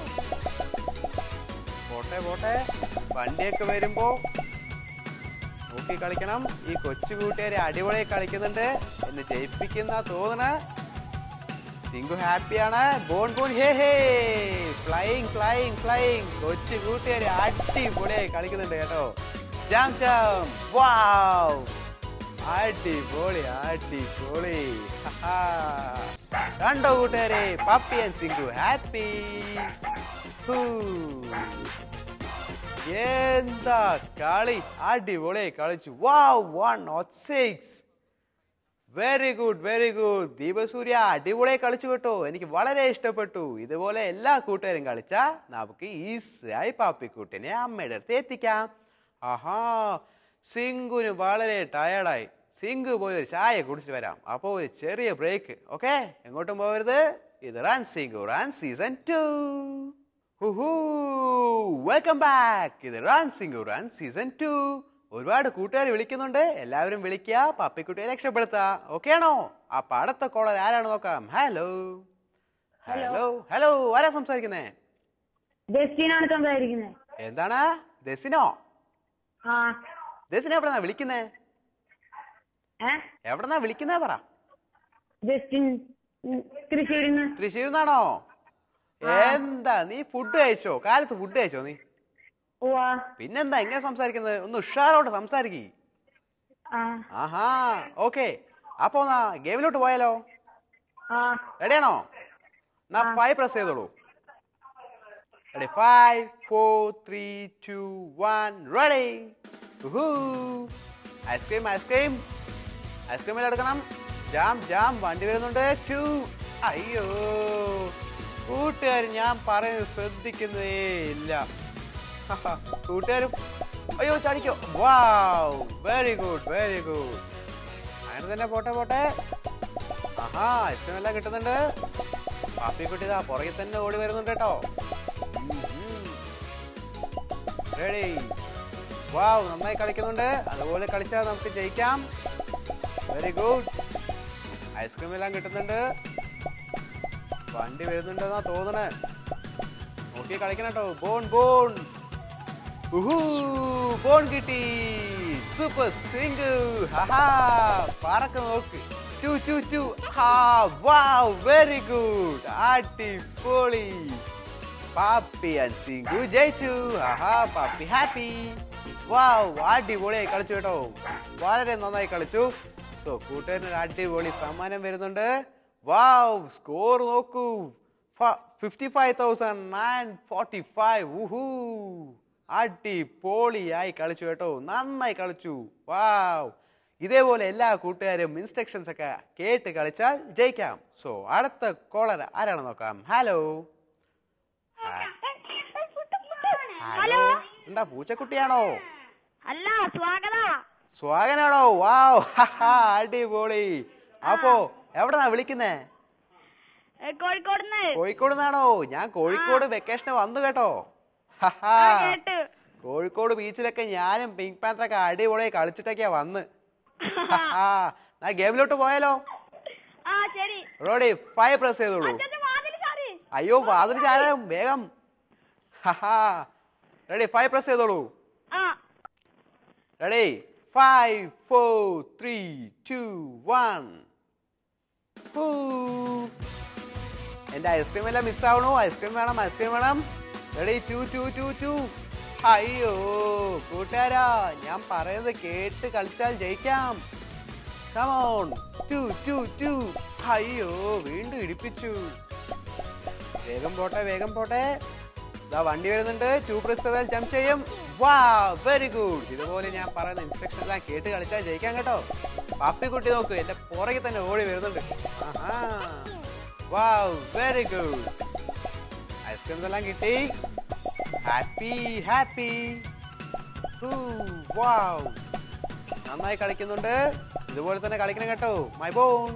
പോട്ടെ പോട്ടെ വണ്ടിയൊക്കെ വരുമ്പോ നോക്കി കളിക്കണം ഈ കൊച്ചു കൂട്ടുകാരെ അടിപൊളി കളിക്കുന്നുണ്ട് എന്ന് ജയിപ്പിക്കുന്ന തോന്നണ സിംഗു ഹാപ്പിയാണ് bone bone hey hey flying flying flying കൊച്ചു കൂട്ടുകാരെ അടിപൊളിയായി കളിക്കുന്നുണ്ട് കേട്ടോ ജാം ജാം വാവ് അടിപൊളി അടിപൊളി ഹഹാ. കണ്ടോ കൂട്ടുകാരെ പപ്പി ആൻഡ് സിംഗു ഹാപ്പി എന്താ കളി അടിപൊളി കളിച്ചു wow one nought six very good very good Deepasurya അടിപൊളി കളിച്ചു കേട്ടോ എനിക്ക് വളരെ ഇഷ്ടപ്പെട്ടു ഇതുപോലെ എല്ലാ കൂട്ടുകാരും കളിച്ചാ നമുക്ക് ഈസിയായി പാപ്പിക്കൂട്ടിനെ അമ്മയുടെ അടുത്ത് എത്തിക്കാം ആഹാ സിംഗുന് വളരെ ടയർഡായി സിംഗു പോയി ഒരു ചായ കുടിച്ചിട്ട് വരാം അപ്പോൾ ഒരു ചെറിയ ബ്രേക്ക് ഓക്കെ എങ്ങോട്ടും പോകരുത് ഇത് run Singu run season two welcome back ഇത് run Singu run season two ഒരുപാട് കൂട്ടുകാർ വിളിക്കുന്നുണ്ട് എല്ലാവരും വിളിക്കുക പപ്പിക്കുട്ടിയെ രക്ഷപ്പെടുത്തുക ഓക്കെ ആണോ ആ അടുത്ത കോളർ ആരാണ് നോക്കാം ഹലോ ഹലോ ഹലോ ആരാ സംസാരിക്കുന്നേ ജസ്റ്റിനാണ് സംസാരിക്കുന്നത് എന്താണ് ദസിനോ ആ ദസിനെ എവിടെന്നാ വിളിക്കുന്നേ ഏ എവിടെന്നാ വിളിക്കുന്നേ പറ ജസ്റ്റിൻ ഉം, തൃശ്ശൂരിന്ന് തൃശ്ശൂരിൽ നിന്നാണോ എന്താ നീ ഫുഡ് കഴിച്ചോ കാലത്ത് ഫുഡ് കഴിച്ചോ നീ ഉവാ പിന്നെന്താ ഇങ്ങനെ സംസാരിക്കുന്നത് ഒന്ന് ഉഷാറോട്ട് സംസാരിക്കേ ആ ആഹാ ഓക്കെ അപ്പോ എന്നാ ഗെയിമിലോട്ട് പോയാലോ ആ റെഡിയാണോ എന്നാ ഫൈവ് പ്രസ് ചെയ്തോളൂ ready five four three two one ready ice cream ice cream ice cream എല്ലാം എടുക്കണം ജാം ജാം വണ്ടി വരുന്നുണ്ട് ടു അയ്യോ കൂട്ടുകാർ ഞാൻ പറയുന്നത് ശ്രദ്ധിക്കുന്നതേ ഇല്ല കൂട്ടുകാരും അയ്യോ ചടിക്കോ wow very good very good അങ്ങനെ തന്നെ പോട്ടെ പോട്ടെ ആഹാ ഐസ്ക്രീം എല്ലാം കിട്ടുന്നുണ്ട് പാപ്പിക്കുട്ടി ഇതാ പുറകെ തന്നെ ഓടി വരുന്നുണ്ട് കേട്ടോ റെഡി വാവ് നന്നായി കളിക്കുന്നുണ്ട് അതുപോലെ കളിച്ചാൽ നമുക്ക് ജയിക്കാം വെരി ഗുഡ് ഐസ്ക്രീം എല്ലാം കിട്ടുന്നുണ്ട് വണ്ടി വരുന്നുണ്ടെന്നാ തോന്നണേ നോക്കി കളിക്കണം കേട്ടോ ബോൺ ബോൺ ഉഹൂ, ബോൺ കിട്ടി സൂപ്പർ സിംഗു ഹാ പറക്ക് നോക്ക് ടു ടു ടു ഹാ വാവ് വെരി ഗുഡ് അടിപൊളി പാപ്പി ആൻഡ് സിംഗു ജയിച്ചു ആഹാ പാപ്പി ഹാപ്പി വാവ് അടിപൊളിയായി കളിച്ചു കേട്ടോ വളരെ നന്നായി കളിച്ചു സോ കൂട്ടുകാരന് ഒരു അടിപൊളി സമ്മാനം വരുന്നുണ്ട് വാവ് സ്കോർ നോക്കൂ fifty five thousand nine forty five ഊഹൂ അടിപൊളിയായി കളിച്ചു കേട്ടോ നന്നായി കളിച്ചു വാവ് ഇതേപോലെ എല്ലാ കൂട്ടുകാരും ഇൻസ്ട്രക്ഷൻസ് ഒക്കെ കേട്ട് കളിച്ചാൽ ജയിക്കാം സോ അടുത്ത കോളർ ആരാണ് നോക്കാം ഹലോ ഹലോ എന്താ പൂച്ചക്കുട്ടിയാണോ അല്ല സ്വാഗത സ്വാഗനാണോ വാവ് ഹഹാ, അടിപൊളി അപ്പോ എവിടെന്നാ വിളിക്കുന്നേ കോഴിക്കോട് കോഴിക്കോട് നിന്നാണോ ഞാൻ കോഴിക്കോട് വെക്കേഷന് വന്നു കേട്ടോ ഹഹാ. കേട്ടു കോഴിക്കോട് ബീച്ചിലൊക്കെ ഞാനും പിങ്ക് പാന്ത്രൊക്കെ അടിപൊളിയായി കളിച്ചിട്ടൊക്കെയാ വന്ന് ഹഹാ. ഞാൻ ഗെയിമിലോട്ട് പോയാലോ ആ ശരി റോഡി ഫൈവ് പ്രസ് ചെയ്തോളൂ അയ്യോ വാതിൽ ചാരം വേഗം റെഡി ഫൈവ് പ്രസ് ചെയ്തോളൂ ആ ready five four three two one എന്റെ ഐസ്ക്രീം എല്ലാം മിസ്സാവണു ഐസ്ക്രീം വേണം ഐസ്ക്രീം വേണം ready two two two two അയ്യോ കൂട്ടുകാരാ ഞാൻ പറയുന്നത് കേട്ട് കളിച്ചാൽ ജയിക്കാം കമോൺ ടു ടു ടു അയ്യോ വീണ്ടും ഇടിപ്പിച്ചു വേഗം പോട്ടെ വേഗം പോട്ടെ ഇതാ വണ്ടി വരുന്നുണ്ട് ടു പ്രസ് ചെയ്താൽ ജംപ് ചെയ്യും വാ വെരി ഗുഡ് ഇതുപോലെ ഞാൻ പറയുന്ന ഇൻസ്ട്രക്ഷൻ എല്ലാം കേട്ട് കളിച്ചാൽ ജയിക്കാം കേട്ടോ പാപ്പിക്കുട്ടി നോക്കൂ എന്റെ പുറകെ തന്നെ ഓടി വരുന്നുണ്ട് ആഹാ വാ വെരി ഗുഡ് ഐസ്ക്രീം എല്ലാം കിട്ടി ഹാപ്പി ഹാപ്പി വാവ് നന്നായി കളിക്കുന്നുണ്ട് ഇതുപോലെ തന്നെ കളിക്കണം കേട്ടോ my bone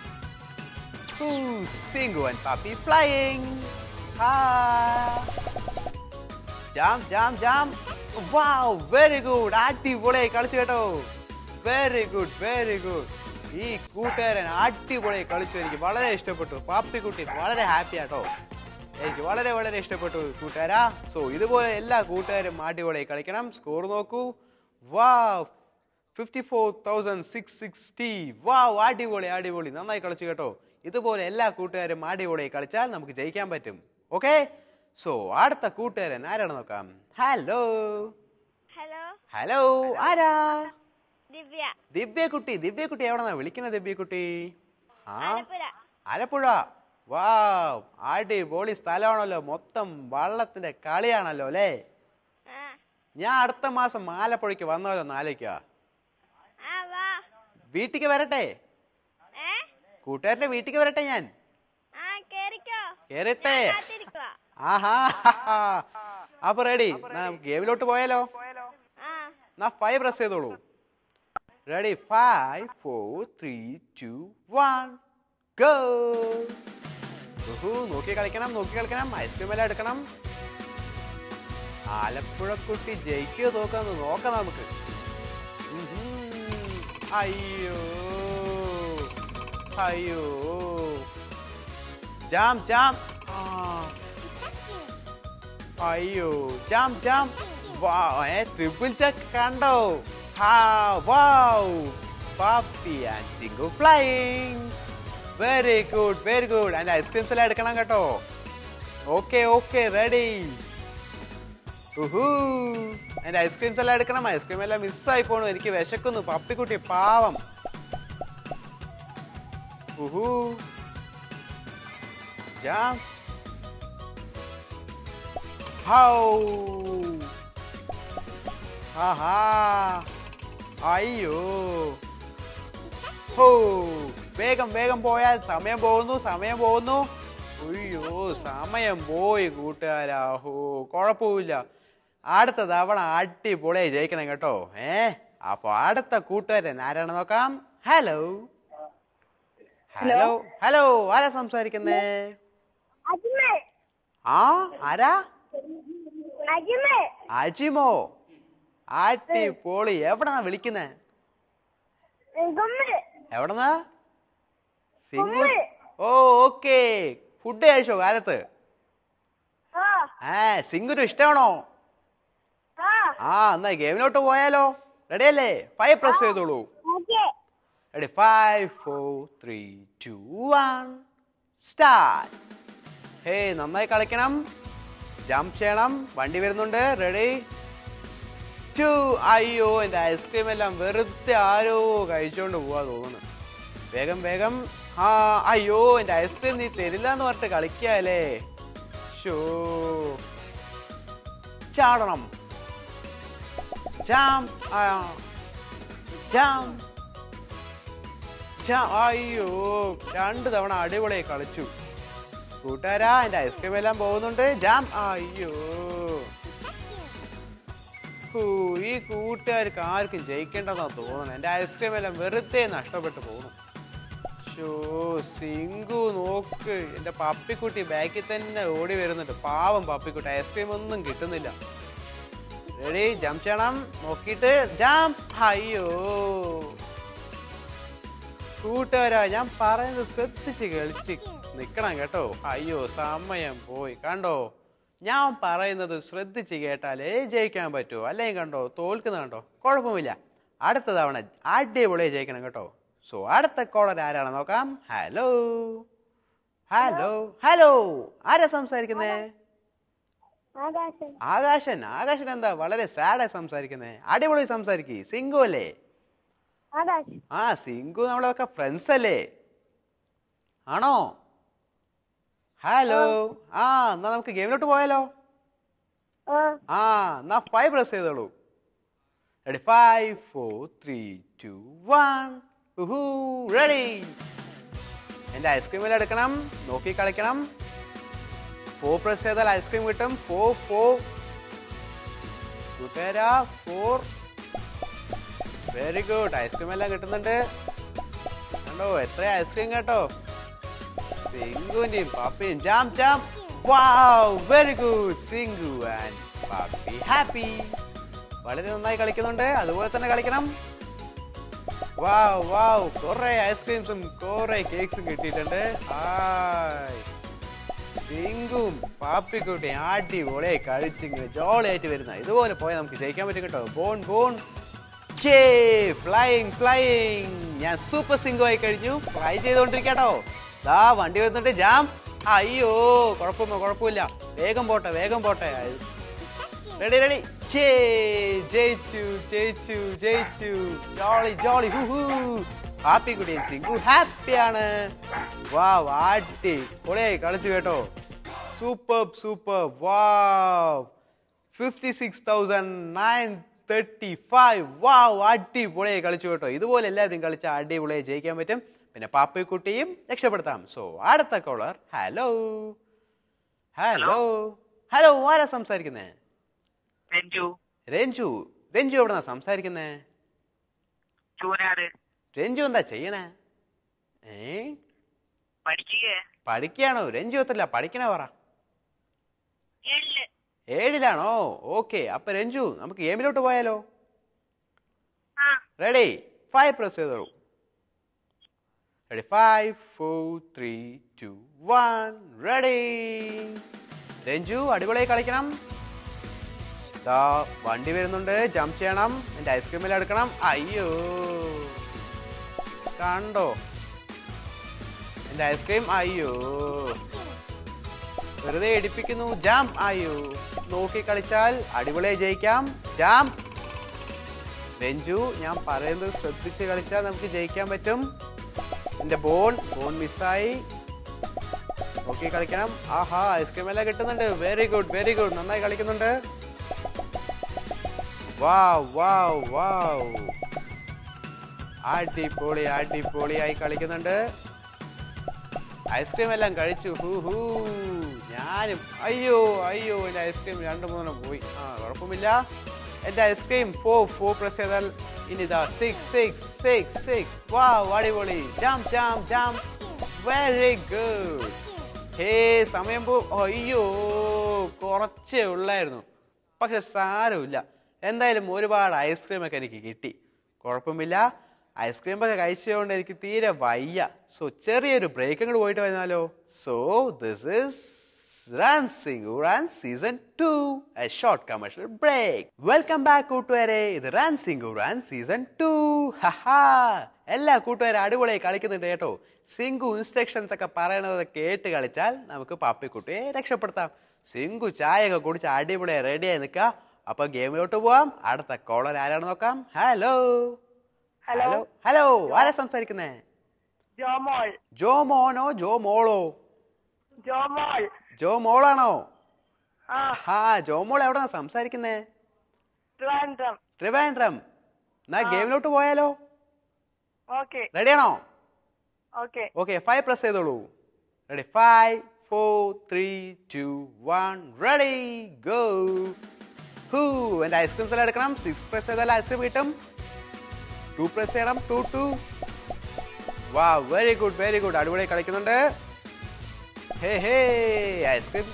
Singu and Puppy flying. Ah. Jump, jump, jump. Wow, very good. അടിപൊളിയായി കളിച്ചു കേട്ടോ വെരി ഗുഡ് വെരി ഗുഡ് ഈ കൂട്ടുകാരൻ അടിപൊളിയായി കളിച്ചു എനിക്ക് വളരെ ഇഷ്ടപ്പെട്ടു പാപ്പിക്കുട്ടി വളരെ ഹാപ്പി ആട്ടോ എനിക്ക് വളരെ വളരെ ഇഷ്ടപ്പെട്ടു കൂട്ടുകാരാ സോ ഇതുപോലെ എല്ലാ കൂട്ടുകാരും അടിപൊളിയായി കളിക്കണം സ്കോർ നോക്കൂ വാ fifty four thousand six sixty വാ അടിപൊളി അടിപൊളി നന്നായി കളിച്ചു കേട്ടോ ഇതുപോലെ എല്ലാ കൂട്ടുകാരും അടിപൊളിയായി കളിച്ചാൽ നമുക്ക് ജയിക്കാൻ പറ്റും ഓക്കെ സോ അടുത്ത കൂട്ടുകാരൻ ആരാണ് നോക്കാം ഹലോ ഹലോ ഹലോ ആരാ ദിവ്യ ദിവ്യ കുട്ടി ദിവ്യ കുട്ടി എവിടെന്നാ വിളിക്കുന്നത് ദിവ്യ കുട്ടി ആ ആലപ്പുഴ ആലപ്പുഴ വാ അടിപൊളി സ്ഥലമാണല്ലോ മൊത്തം വള്ളത്തിന്റെ കളിയാണല്ലോ അല്ലേ ആ ഞാൻ അടുത്ത മാസം ആലപ്പുഴയ്ക്ക് വന്നാലോ ഒന്ന് ആലോചിക്കുക ആ വാ വീട്ടിക്ക് വരട്ടെ ഏ കൂട്ടുകാരന്റെ വീട്ടിക്ക് വരട്ടെ ഞാൻ ആ കേറിക്കോ കേറട്ടെ കാത്തിരിക്കുവാ ആഹാ അപ്പൊ റെഡി ഗെയിമിലോട്ട് പോയാലോ ആ എന്നാ ഫൈവ് പ്രസ് ചെയ്തോളൂ ready five four three two one go നോക്കി കളിക്കണം നോക്കി കളിക്കണം ഐസ്ക്രീം എല്ലാം എടുക്കണം ആലപ്പുഴ കുട്ടി ജയിക്കോ നോക്കാം നോക്കാം നമുക്ക് ഉഹും. അയ്യോ അയ്യോ ജാം ജാം ആ അയ്യോ ജാം ജാം വാ ഏ ട്രിപ്പിൾ ചെക്ക് കണ്ടോ ഹാ wow puppy and Singu flying very good very good and ice creams എല്ലാം എടുക്കണം കേട്ടോ ഓക്കെ ഓക്കെ റെഡി എന്റെ ഐസ്ക്രീംസ് എല്ലാം എടുക്കണം ഐസ്ക്രീം എല്ലാം മിസ്സായി പോണു എനിക്ക് വിശക്കുന്നു പപ്പിക്കുട്ടി പാവം ഉഹു ജാം ഹൗ ആഹാ അയ്യോ ഹോ വേഗം വേഗം പോയാൽ സമയം പോകുന്നു സമയം പോകുന്നു അയ്യോ സമയം പോയി കൂട്ടുകാരാ ഹോ കുഴപ്പമില്ല അടുത്ത തവണ അടിപൊളിയായി ജയിക്കണം കേട്ടോ ഏ അപ്പൊ അടുത്ത കൂട്ടുകാരൻ ആരാണ് നോക്കാം ഹലോ ഹലോ ഹലോ ആരാ സംസാരിക്കുന്നേ അജ്മൽ ആ ആരാ അജ്മൽ അജിമോ ആട്ടി പോളി എവിടെന്നാ വിളിക്കുന്നേ ഗമ്മൽ എവിടെന്നാ സിംഗൂർ ഓ ഓക്കെ ഫുഡ് കഴിച്ചോ കാലത്ത് ആ ആ സിംഗുരു ഇഷ്ടമാണോ ആ ആ എന്നാ ഗെയിമിലോട്ട് പോയാലോ റെഡി അല്ലേ ഫൈവ് പ്രസ് ചെയ്തോളൂ okay ready five four three two one start hey നന്നായി കളിക്കണം ജമ്പ് ചെയ്യണം വണ്ടി വരുന്നുണ്ട് റെഡി ടു അയ്യോ എൻ്റെ ഐസ്ക്രീം എല്ലാം വെറുതെ ആരോ കഴിച്ചോണ്ട് പോവാ തോന്നുന്നു വേഗം വേഗം ആ അയ്യോ എൻ്റെ ഐസ്ക്രീം നീ തരില്ല എന്ന് പറഞ്ഞിട്ട് കളിക്കാല്ലേ ഷോ ചാടണം ജാം ജാം ഛ, അയ്യോ രണ്ട് തവണ അടിപൊളിയായി കളിച്ചു കൂട്ടുകാരാ എന്റെ ഐസ്ക്രീം എല്ലാം പോകുന്നുണ്ട് ജാം അയ്യോ ഹൂ, ഈ കൂട്ടുകാർക്ക് ആർക്കും ജയിക്കേണ്ടെന്നാ തോന്നുന്നു എന്റെ ഐസ്ക്രീം എല്ലാം വെറുതെ നഷ്ടപ്പെട്ടു പോകുന്നു ഷോ സിങ്കു നോക്ക് എന്റെ പപ്പിക്കുട്ടി ബാക്കിൽ തന്നെ ഓടി വരുന്നുണ്ട് പാവം പപ്പിക്കുട്ടി ഐസ്ക്രീം ഒന്നും കിട്ടുന്നില്ല റെഡി ജംപ് ചെയ്യണം നോക്കിയിട്ട് ജാം അയ്യോ കൂട്ടുകാരാ ഞാൻ പറയുന്നത് ശ്രദ്ധിച്ച് കളിച്ച് നിക്കണം കേട്ടോ അയ്യോ സമയം പോയി കണ്ടോ ഞാൻ പറയുന്നത് ശ്രദ്ധിച്ച് കേട്ടാലേ ജയിക്കാൻ പറ്റൂ അല്ലെങ്കിൽ കണ്ടോ തോൽക്കുന്ന കണ്ടോ കുഴപ്പമില്ല അടുത്ത തവണ അടിപൊളിയെ ജയിക്കണം കേട്ടോ സോ അടുത്ത കോളർ ആരാണ് നോക്കാം ഹലോ ഹലോ ഹലോ ആരാ സംസാരിക്കുന്നേ ആകാശം ആകാശൻ ആകാശൻ എന്താ വളരെ സാഡായി സംസാരിക്കുന്നേ അടിപൊളി സംസാരിക്കേ സിംഗു അല്ലേ ആകാശം ആ സിംഗു നമ്മളൊക്കെ ഫ്രണ്ട്സ് അല്ലേ ആണോ ഹലോ ആ എന്നാ നമുക്ക് ഗെയിമിലോട്ട് പോയാലോ ആ ആ എന്നാ ഫൈവ് പ്രസ് ചെയ്തോളൂ ready five four three two one ready എൻ്റെ ഐസ്ക്രീം എല്ലാം എടുക്കണം നോക്കി കളിക്കണം ഫോർ പ്രസ് ചെയ്താൽ ഐസ്ക്രീം കിട്ടും ഫോർ ഫോർ കൂട്ടുകാരാ ഫോർ വെരി ഗുഡ് ഐസ്ക്രീം എല്ലാം കിട്ടുന്നുണ്ട് കണ്ടോ എത്ര ഐസ്ക്രീം കേട്ടോ സിംഗുവിന്റെയും പാപ്പിയും jump jam wow very good Singu and Pappi happy വളരെ നന്നായി കളിക്കുന്നുണ്ട് അതുപോലെ തന്നെ കളിക്കണം വാവ് വാവ് കുറെ ഐസ്ക്രീംസും കുറെ കേക്ക്സും കിട്ടിയിട്ടുണ്ട് ഹായ് സിംഗും പാപ്പിക്കുട്ടിയും അടിപൊളിയായി കഴിച്ചിങ്ങനെ ജോളിയായിട്ട് വരുന്ന ഇതുപോലെ പോയാൽ നമുക്ക് ജയിക്കാൻ പറ്റും കേട്ടോ ബോൺ ബോൺ ഫ്ലൈങ് ഫ്ലൈങ് ഞാൻ സൂപ്പർ സിംഗു ആയി കഴിഞ്ഞു ഫ്ലൈ ചെയ്തോണ്ടിരിക്കട്ടോ ദാ വണ്ടി വരുന്നുണ്ട് ജാം അയ്യോ കുഴപ്പമോ കുഴപ്പമില്ല വേഗം പോട്ടെ വേഗം പോട്ടെ റെഡി റെഡി ചേ ജയിച്ചു ജയിച്ചു ജയിച്ചു ജോളി ജോളി ഹുഹു ഹാപ്പി കുട്ടി സിംഗു ഹാപ്പിയാണ് വാ വാട്ടി പൊളിയായി കളിച്ചു കേട്ടോ super super wow fifty six thousand nine thirty five wow അടിപൊളിയായി കളിച്ചു കേട്ടോ ഇതുപോലെ എല്ലാവരും കളിച്ച അടിപൊളിയായി ജയിക്കാൻ പറ്റും പിന്നെ പാപ്പയ്ക്കുട്ടിയും രക്ഷപ്പെടുത്താം സോ അടുത്ത കോളർ ഹലോ ഹലോ ഹലോ ആരാ സംസാരിക്കുന്നേ രഞ്ജു രഞ്ജു രഞ്ജു എവിടെന്നാ സംസാരിക്കുന്നേ ചൂനാട് രഞ്ജു എന്താ ചെയ്യണേ ഏ പഠിക്കുക പഠിക്കുകയാണോ രഞ്ജു എത്തല്ല പഠിക്കണേ പറ ഏഴില് ഏഴിലാണോ ഓക്കെ അപ്പൊ രഞ്ജു നമുക്ക് ഗെയിമിലോട്ട് പോയാലോ ആ റെഡി ഫൈവ് പ്രസ് ചെയ്തോളൂ ready five four three two one ready Ranju അടിപൊളിയായി കളിക്കണം ദാ വണ്ടി വരുന്നുണ്ട് ജംപ് ചെയ്യണം എൻ്റെ ഐസ്ക്രീമിൽ എടുക്കണം അയ്യോ കണ്ടോ എൻ്റെ ഐസ്ക്രീം അയ്യോ വെറുതെ ഇടിപ്പിക്കുന്നു ജാം അയ്യോ നോക്കി കളിച്ചാൽ അടിപൊളിയായി ജയിക്കാം ജാം രഞ്ജു ഞാൻ പറയുന്നത് ശ്രദ്ധിച്ച് കളിച്ചാൽ നമുക്ക് ജയിക്കാൻ പറ്റും എന്റെ ബോൺ ബോൺ മിസ്സായി നോക്കി കളിക്കണം ആഹാ ഐസ്ക്രീം എല്ലാം കിട്ടുന്നുണ്ട് വെരി ഗുഡ് വെരി ഗുഡ് നന്നായി കളിക്കുന്നുണ്ട് വാവ് വാവ് വാവ് അടിപൊളി അടിപൊളിയായി കളിക്കുന്നുണ്ട് ഐസ്ക്രീം എല്ലാം കഴിച്ചു ഹൂ ഹൂ ഞാനും അയ്യോ അയ്യോ എൻ്റെ ഐസ്ക്രീം രണ്ട് മൂന്നെണ്ണം പോയി ആ കുഴപ്പമില്ല എൻ്റെ ഐസ്ക്രീം ഫോ ഫോ പ്രസ് ചെയ്താൽ ഇനി ഇതാ സിക്സ് സിക്സ് സിക്സ് സിക്സ് വാ അടിപൊളി jam jam jam very good hey സമയം പോ അയ്യോ കുറച്ചേ ഉള്ളായിരുന്നു പക്ഷെ സാരമില്ല എന്തായാലും ഒരുപാട് ഐസ്ക്രീം ഒക്കെ എനിക്ക് കിട്ടി കുഴപ്പമില്ല ഐസ്ക്രീം ഒക്കെ കഴിച്ചതുകൊണ്ട് എനിക്ക് തീരെ വയ്യ സോ ചെറിയൊരു ബ്രേക്ക് അങ്ങോട്ട് പോയിട്ട് വന്നാലോ so this is Run Singu Run Season 2 A short commercial break Welcome back കൂട്ടുകാരെ ഇത് Run Singu Run Season 2 ഹഹാ എല്ലാ കൂട്ടുകാരും അടിപൊളിയായി കളിക്കുന്നുണ്ട് കേട്ടോ സിംഗു ഇൻസ്ട്രക്ഷൻസ് ഒക്കെ പറയണത് കേട്ട് കളിച്ചാൽ നമുക്ക് പപ്പിക്കുട്ടിയെ രക്ഷപ്പെടുത്താം സിംഗു ചായ ഒക്കെ കുടിച്ച് അടിപൊളിയായി റെഡിയായി നിൽക്കുക അപ്പൊ ഗെയിമിലോട്ട് പോവാം അടുത്ത കോളർ ആരാണ് നോക്കാം ഹലോ ഹലോ ഹലോ ആരാ സംസാരിക്കുന്നേ ജോമോൾ ജോ മോനോ ജോ മോളോ ജോമോൾ ജോ മോളാണോ ആ ആ ജോമോൾ എവിടെയാ സംസാരിക്കുന്നേ ട്രിവാൻഡ്രം ട്രിവാൻഡ്രം എന്നാ ഗെയിമിലോട്ട് പോയാലോ ഓക്കെ റെഡിയാണോ ഓക്കെ ഓക്കെ ഫൈവ് പ്രസ് ചെയ്തോളൂ ready five four three two one ready go ഹൂ എൻ്റെ ഐസ്ക്രീംസ് എല്ലാം എടുക്കണം സിക്സ് പ്രസ് ചെയ്താൽ ഐസ്ക്രീം കിട്ടും ടു പ്രസ് ചെയ്യണം ടു ടു വാ വെരി ഗുഡ് വെരി ഗുഡ് അടിപൊളി കളിക്കുന്നുണ്ട് ഹേ ഹേ ഐസ്ക്രീം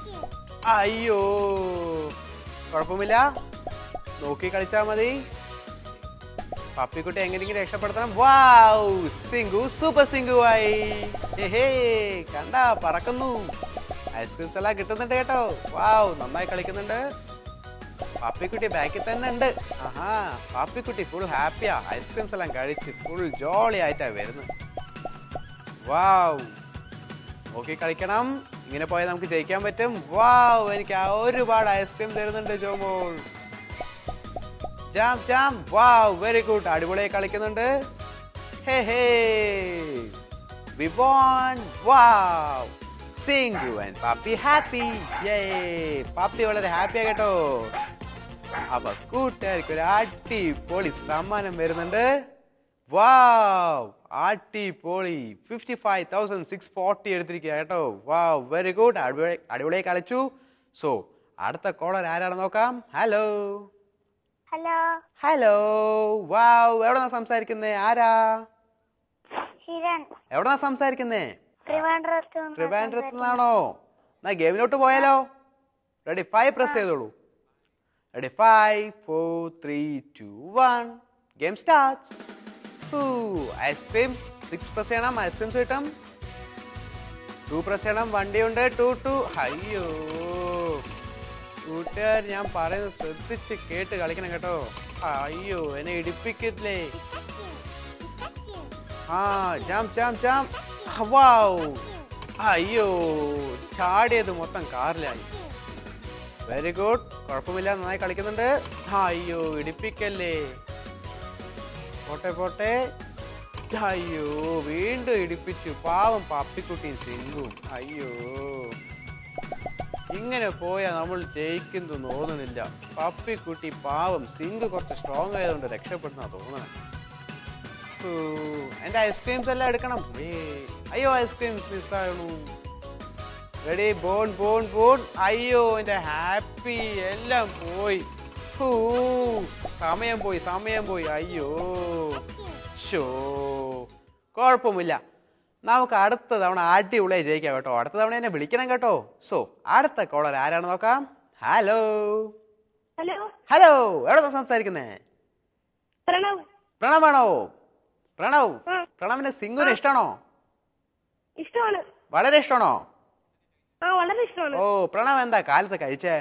അയ്യോ കുഴപ്പമില്ല നോക്കി കളിച്ചാൽ മതി പപ്പിക്കുട്ടി എങ്ങനെയെങ്കിലും രക്ഷപ്പെടുത്തണം വാവ് സിംഗു സൂപ്പർ സിംഗു ആയി ഹേ കണ്ട പറക്കുന്നു ഐസ്ക്രീംസ് എല്ലാം കിട്ടുന്നുണ്ട് കേട്ടോ വാവ് നന്നായി കളിക്കുന്നുണ്ട് പാപ്പിക്കുട്ടി ബാക്കിൽ തന്നെ ഉണ്ട് ആഹാ പാപ്പിക്കുട്ടി ഫുൾ ഹാപ്പിയാ ഐസ്ക്രീംസ് എല്ലാം കഴിച്ച് ഫുൾ ജോളി ആയിട്ടാ വരുന്നത് വാവ് നോക്കി കളിക്കണം ഇങ്ങനെ പോയാൽ നമുക്ക് ജയിക്കാൻ പറ്റും വാവ് എനിക്ക് ആ ഒരുപാട് ഐസ്ക്രീം തരുന്നുണ്ട് Jomol jam jam wow very good അടിപൊളിയായി കളിക്കുന്നുണ്ട് hey hey we won wow Singu and Pappi happy yeah Pappi വളരെ ഹാപ്പിയാ കേട്ടോ അപ്പൊ കൂട്ടുകാർക്ക് ഒരു അടിപൊളി സമ്മാനം വരുന്നുണ്ട് വാവ് അടിപൊളി fifty five thousand six forty എടുത്തിരിക്കുക കേട്ടോ വാവ് വെരി ഗുഡ് അടിപൊളി അടിപൊളിയായി കളിച്ചു സോ അടുത്ത കോളർ ആരാണെന്ന് നോക്കാം ഹലോ ഹലോ ഹലോ വാവ് എവിടെന്നാ സംസാരിക്കുന്നേ ആരാ ഹിരൺ എവിടെന്നാ സംസാരിക്കുന്നേ ട്രിവാൻഡ്രത്ത് നിന്ന് ട്രിവാൻഡ്രത്ത് നിന്നാണോ എന്നാ ഗെയിമിലോട്ട് പോയാലോ റെഡി ഫൈവ് പ്രസ് ചെയ്തോളൂ ready five four three two one game start ice cream six press ചെയ്യണം ഐസ്ക്രീംസ് കിട്ടും ടു പ്രസ് ചെയ്യണം വണ്ടിയുണ്ട് ടു ടു അയ്യോ കൂട്ടുകാർ ഞാൻ പറയുന്നത് ശ്രദ്ധിച്ച് കേട്ട് കളിക്കണം കേട്ടോ അയ്യോ എന്നെ ഇടിപ്പിക്കില്ലേ ആ ജാം ജാം ജാം വാവ് അയ്യോ ചാടിയത് മൊത്തം കാറിലായി വെരി ഗുഡ് കുഴപ്പമില്ല നന്നായി കളിക്കുന്നുണ്ട് അയ്യോ ഇടിപ്പിക്കല്ലേ പോട്ടെ പോട്ടെ അയ്യോ വീണ്ടും ഇടിപ്പിച്ചു പാവം പപ്പിക്കുട്ടിയും സിംഗും അയ്യോ ഇങ്ങനെ പോയാൽ നമ്മൾ ജയിക്കുന്നു തോന്നുന്നില്ല പപ്പിക്കുട്ടി പാവം സിംഗ് കുറച്ച് സ്ട്രോങ് ആയതുകൊണ്ട് രക്ഷപ്പെടുന്ന തോന്നണം ഓ, എന്റെ ഐസ്ക്രീംസ് എല്ലാം എടുക്കണം ഏ, അയ്യോ ഐസ്ക്രീംസ് മിസ്സാണു റെഡി ബോൺ ബോൺ ബോൺ അയ്യോ എന്റെ ഹാപ്പി എല്ലാം പോയി ഹൂ, സമയം പോയി സമയം പോയി അയ്യോ ഷോ കുഴപ്പമില്ല നമുക്ക് അടുത്ത തവണ അടിപൊളിയായി ജയിക്കാം കേട്ടോ അടുത്ത തവണ എന്നെ വിളിക്കണം കേട്ടോ സോ അടുത്ത കോളർ ആരാണ് നോക്കാം ഹലോ ഹലോ ഹലോ എവിടെ സംസാരിക്കുന്നേ പ്രണവ് പ്രണവാണോ പ്രണവ് ആ. പ്രണവിന് സിംഗുനെ ഇഷ്ടമാണോ ഇഷ്ടമാണ് വളരെ ഇഷ്ടമാണോ ആ വളരെ ഇഷ്ടമാണ് ഓ പ്രണവ് എന്താ കാലത്ത് കഴിച്ചേ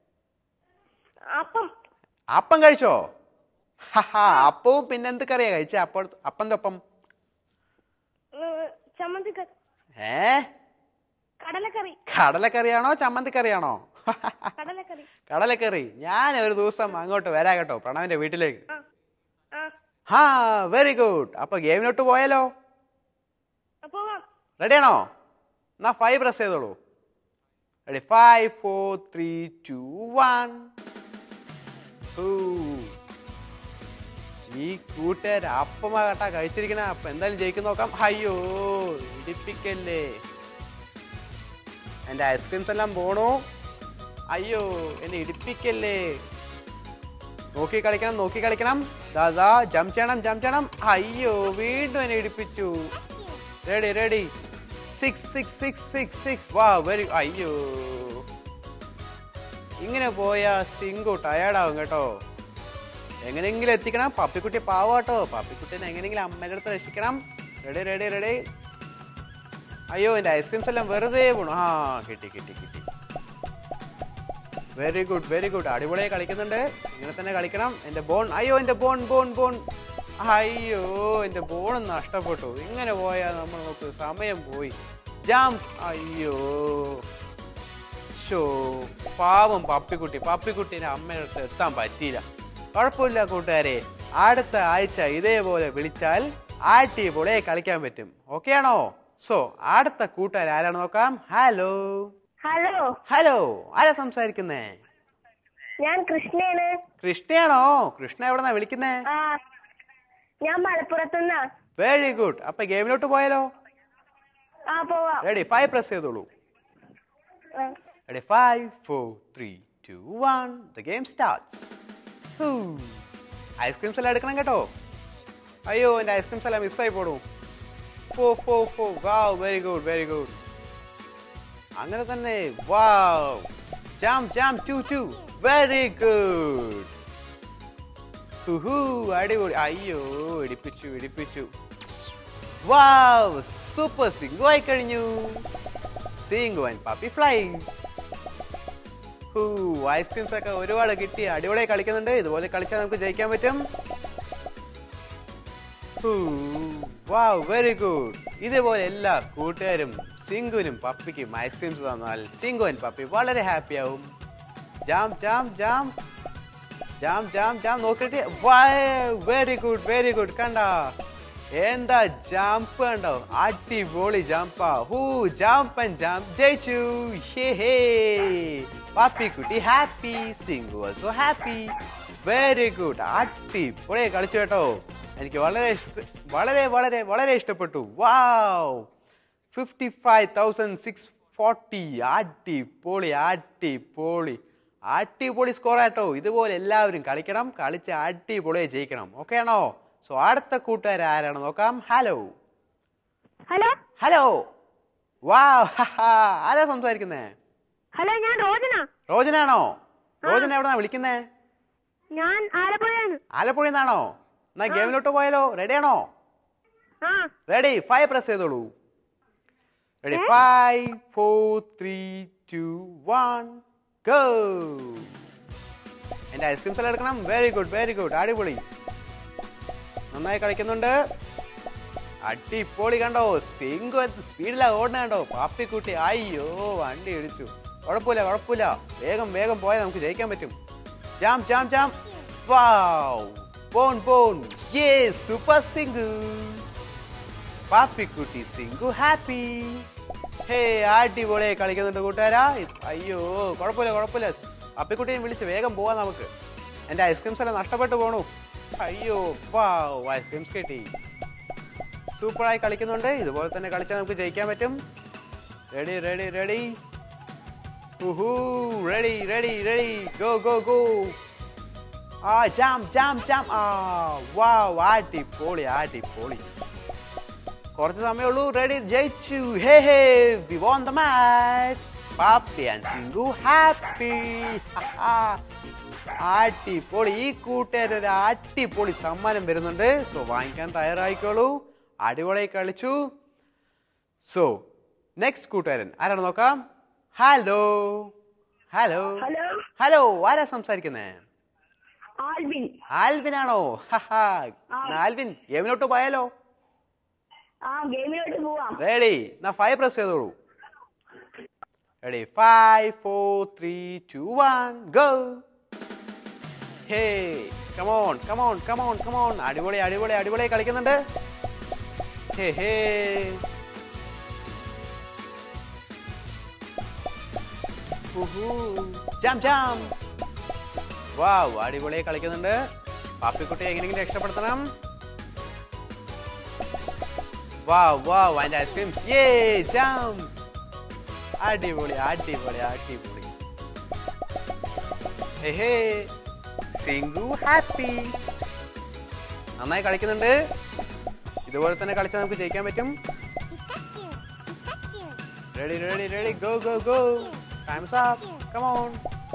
അപ്പം അപ്പം കഴിച്ചോ ഹഹാ അപ്പവും പിന്നെന്ത് കറിയാ കഴിച്ചേ അപ്പോൾ അപ്പം ഒപ്പം ഏഹ്, ചമ്മന്തിക്കറി ഏ കടലക്കറി കടലക്കറിയാണോ ചമ്മന്തിക്കറിയാണോ കടലക്കറി കടലക്കറി ഞാൻ ഒരു ദിവസം അങ്ങോട്ട് വരാം കേട്ടോ പ്രണവിന്റെ വീട്ടിലേക്ക് ആ ആ ഹാ വെരി ഗുഡ് അപ്പൊ ഗെയിമിലോട്ട് പോയാലോ അപ്പൊ റെഡിയാണോ എന്നാ ഫൈവ് പ്രസ് ചെയ്തോളൂ ready five four three two one ഈ കൂട്ടുകാർ അപ്പമാ കട്ടാ കഴിച്ചിരിക്കണ അപ്പൊ എന്തായാലും ജയിക്കും നോക്കാം അയ്യോ ഇടിപ്പിക്കല്ലേ എന്റെ ഐസ്ക്രീംസ് എല്ലാം പോണു അയ്യോ എന്നെ ഇടിപ്പിക്കല്ലേ നോക്കി കളിക്കണം നോക്കി കളിക്കണം ദാദാ ജം ചെയ്യണം ജം ചെയ്യണം അയ്യോ വീണ്ടും എന്നെ ഇടിപ്പിച്ചു ready ready six six six six six വാ വെരി അയ്യോ ഇങ്ങനെ പോയാ സിങ്കു ടയേർഡാവും കേട്ടോ എങ്ങനെയെങ്കിലും എത്തിക്കണം പപ്പിക്കുട്ടി പാവാട്ടോ പപ്പിക്കുട്ടീനെ എങ്ങനെയെങ്കിലും അമ്മയുടെ അടുത്ത് രക്ഷിക്കണം റെഡി റെഡി റെഡി അയ്യോ എൻ്റെ ഐസ്ക്രീംസ് എല്ലാം വെറുതെ പോണു ആ കിട്ടി കിട്ടി കിട്ടി വെരി ഗുഡ് വെരി ഗുഡ് അടിപൊളിയായി കളിക്കുന്നുണ്ട് ഇങ്ങനെ തന്നെ കളിക്കണം എൻ്റെ ബോൺ അയ്യോ എൻ്റെ ബോൺ ബോൺ ബോൺ അയ്യോ എൻ്റെ ബോൺ നഷ്ടപ്പെട്ടു ഇങ്ങനെ പോയാൽ നമ്മൾ നോക്ക് സമയം പോയി ജാം അയ്യോ ഷോ പാവം പപ്പിക്കുട്ടി പപ്പിക്കുട്ടീനെ അമ്മയുടെ അടുത്ത് എത്താൻ പറ്റിയില്ല കുഴപ്പമില്ല കൂട്ടുകാരെ അടുത്ത ആഴ്ച ഇതേപോലെ വിളിച്ചാൽ ആട്ടി പൊളിയെ കളിക്കാൻ പറ്റും ഓക്കെ ആണോ സോ അടുത്ത കൂട്ടുകാർ ആരാണ് നോക്കാം ഹലോ ഹലോ ഹലോ ആരാ സംസാരിക്കുന്നേ ഞാൻ കൃഷ്ണയാണ് കൃഷ്ണയാണോ കൃഷ്ണ എവിടെന്നാ വിളിക്കുന്നേ ആ ഞാൻ മലപ്പുറത്തുനിന്നാ വെരി ഗുഡ് അപ്പൊ ഗെയിമിലോട്ട് പോയാലോ ആ പോവാം റെഡി ഫൈവ് പ്രസ് ചെയ്തോളൂ ആ. Ready five four three two one the game starts ice creams എല്ലാം എടുക്കണം കേട്ടോ അയ്യോ എൻ്റെ ഐസ്ക്രീംസ് എല്ലാം മിസ്സായി പോടും പോ പോ പോ wow very good very good അങ്ങനെ തന്നെ wow jam jam two two very good ഹുഹു അടിപൊളി അയ്യോ ഇടിപ്പിച്ചു ഇടിപ്പിച്ചു വാവ് സൂപ്പർ സിംഗു ആയി കഴിഞ്ഞു സിംഗു ആൻഡ് പാപ്പി ഫ്ലൈങ് ഹൂ ഐസ്ക്രീംസ് ഒക്കെ ഒരുപാട് കിട്ടി അടിപൊളിയായി കളിക്കുന്നുണ്ട് ഇതുപോലെ കളിച്ചാൽ നമുക്ക് ജയിക്കാൻ പറ്റും വാവ് വെരി ഗുഡ് ഇതേപോലെ എല്ലാ കൂട്ടുകാരും സിംഗുവിനും പപ്പിക്കും ഐസ്ക്രീംസ് തന്നാൽ സിംഗു ആൻഡ് പപ്പി വളരെ ഹാപ്പി ആവും jam jam jam jam jam jam നോക്കിയിട്ട് വെരി ഗുഡ് വെരി ഗുഡ് കണ്ട എന്താ ജാമ്പ് കണ്ടോ അടിപൊളി ജാമ്പാ ഹൂ ജാമ്പ് ആൻഡ് ജാമ്പ് ജയിച്ചു ഹേ ഹേ പാപ്പി കുട്ടി happy Singu also happy very good അടിപൊളി കളിച്ചു കേട്ടോ എനിക്ക് വളരെ ഇഷ്ട വളരെ വളരെ വളരെ ഇഷ്ടപ്പെട്ടു wow fifty five thousand six forty അടിപൊളി അടിപൊളി അടിപൊളി സ്കോർ ആട്ടോ ഇതുപോലെ എല്ലാവരും കളിക്കണം കളിച്ച് അടിപൊളിയായി ജയിക്കണം ഓക്കെ ആണോ സോ അടുത്ത കൂട്ടുകാർ ആരാണ് നോക്കാം ഹലോ ഹലോ ഹലോ വാ ആരാ സംസാരിക്കുന്നേ ഹലോ ഞാൻ റോജന റോജനാണോ റോജന എവിടെന്നാ വിളിക്കുന്നേ ഞാൻ ആലപ്പുഴയാണ് ആലപ്പുഴയിൽ നിന്നാണോ എന്നാ ഗെയിമിലോട്ട് പോയാലോ റെഡി ആണോ ആ റെഡി ഫൈവ് പ്രസ് ചെയ്തോളൂ ready five four three two one go എൻ്റെ ഐസ്ക്രീംസ് എല്ലാം എടുക്കണം വെരി ഗുഡ് വെരി ഗുഡ് അടിപൊളി നന്നായി കളിക്കുന്നുണ്ട് അടിപൊളി കണ്ടോ സിങ്കു സ്പീഡിലാ ഓടുന്ന കണ്ടോ പാപ്പിക്കുട്ടി അയ്യോ വണ്ടി ഇടിച്ചു കുഴപ്പമില്ല കുഴപ്പമില്ല വേഗം വേഗം പോയാൽ നമുക്ക് ജയിക്കാൻ പറ്റും ജാം ജാം ജാം വാവ് പോൺ പോൺ യേ സൂപ്പർ സിംഗു പാപ്പിക്കുട്ടി സിംഗു ഹാപ്പി ഹേ അടിപൊളിയായി കളിക്കുന്നുണ്ട് കൂട്ടുകാരാ അയ്യോ കുഴപ്പമില്ല കുഴപ്പമില്ല പാപ്പിക്കുട്ടിയെ വിളിച്ച് വേഗം പോവാം നമുക്ക് എൻ്റെ ഐസ്ക്രീംസ് എല്ലാം നഷ്ടപ്പെട്ടു പോണു അയ്യോ വാ ഐസ്ക്രീംസ് കിട്ടി സൂപ്പറായി കളിക്കുന്നുണ്ട് ഇതുപോലെ തന്നെ കളിച്ചാൽ നമുക്ക് ജയിക്കാൻ പറ്റും റെഡി റെഡി റെഡി ഉഹൂ ready ready ready go go go ആ ജാം ജാം ജാം ആ വാ അടിപൊളി അടിപൊളി കുറച്ച് സമയമുള്ളൂ റെഡി ജയിച്ചു hey hey we won the match Pappi and Singu happy അടിപൊളി ഈ കൂട്ടുകാർ ഒരു അടിപൊളി സമ്മാനം വരുന്നുണ്ട് സോ വാങ്ങിക്കാൻ തയ്യാറായിക്കോളൂ അടിപൊളി കളിച്ചു സോ നെക്സ്റ്റ് കൂട്ടുകാരൻ ആരാണ് നോക്കാം ഹലോ ഹലോ ഹലോ ഹലോ ആരാ സംസാരിക്കുന്നേ ആൽബിൻ ആൽവിനാണോ ഹഹാ ആൽവിൻ ഗെയിമിലോട്ട് പോയാലോ ആ ഗെയിമിലോട്ട് പോവാം റെഡി എന്നാ ഫൈവ് പ്രസ് ചെയ്തോളൂ ready five four three two one go hey come on come on come on come on അടിപൊളി അടിപൊളി അടിപൊളി കളിക്കുന്നുണ്ട് ഹേ ഹേ ജാം ജാം വാവ് അടിപൊളിയായി കളിക്കുന്നുണ്ട് പാപ്പിക്കുട്ടി എങ്ങനെയെങ്കിലും രക്ഷപ്പെടുത്തണം വാവ് വാവ് അതിന്റെ ഐസ്ക്രീം ഏ ജാം അടിപൊളി അടിപൊളി അടിപൊളി ഹേ സിംഗു ഹാപ്പി നന്നായി കളിക്കുന്നുണ്ട് ഇതുപോലെ തന്നെ കളിച്ചാൽ നമുക്ക് ജയിക്കാൻ പറ്റും 피카츄 피카츄 Ready, ready, ready, go, go, go. Time's up. Come on.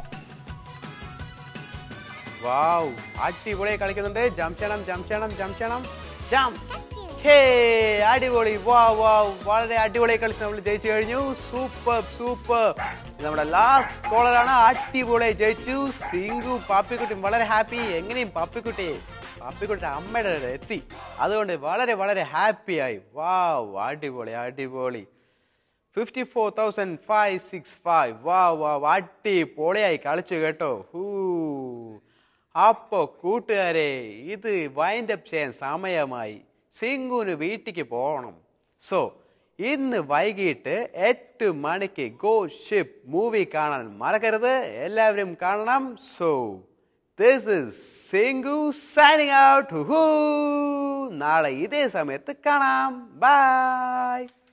വാവ് അടിപൊളിയായി കളിക്കുന്നുണ്ട് ജംപ് ചെയ്യണം ജംപ് ചെയ്യണം ജംപ് ചെയ്യണം ജംപ് ഹേ അടിപൊളി വാ വാ വളരെ അടിപൊളിയായി കളിച്ച് നമ്മൾ ജയിച്ചു കഴിഞ്ഞു സൂപ്പർ സൂപ്പർ നമ്മുടെ ലാസ്റ്റ് കോളറാണ് അടിപൊളിയായി ജയിച്ചു സിംഗു പാപ്പിക്കുട്ടിയും വളരെ ഹാപ്പി എങ്ങനെയും പാപ്പിക്കുട്ടി പാപ്പിക്കുട്ടി അമ്മയുടെ അടുത്ത് എത്തി അതുകൊണ്ട് വളരെ വളരെ ഹാപ്പിയായി വാവ് അടിപൊളി അടിപൊളി fifty four thousand five six five വാ വാ അടി പൊളിയായി കളിച്ചു കേട്ടോ ഹൂ അപ്പോ കൂട്ടുകാരെ ഇത് വൈൻഡ് അപ്പ് ചെയ്യാൻ സമയമായി സിംഗുന് വീട്ടിക്ക് പോകണം സോ ഇന്ന് വൈകിട്ട് എട്ട് മണിക്ക് ഗോ ഷിപ്പ് മൂവി കാണാൻ മറക്കരുത് എല്ലാവരും കാണണം so this is Singu signing out ഹൂ നാളെ ഇതേ സമയത്ത് കാണാം ബൈ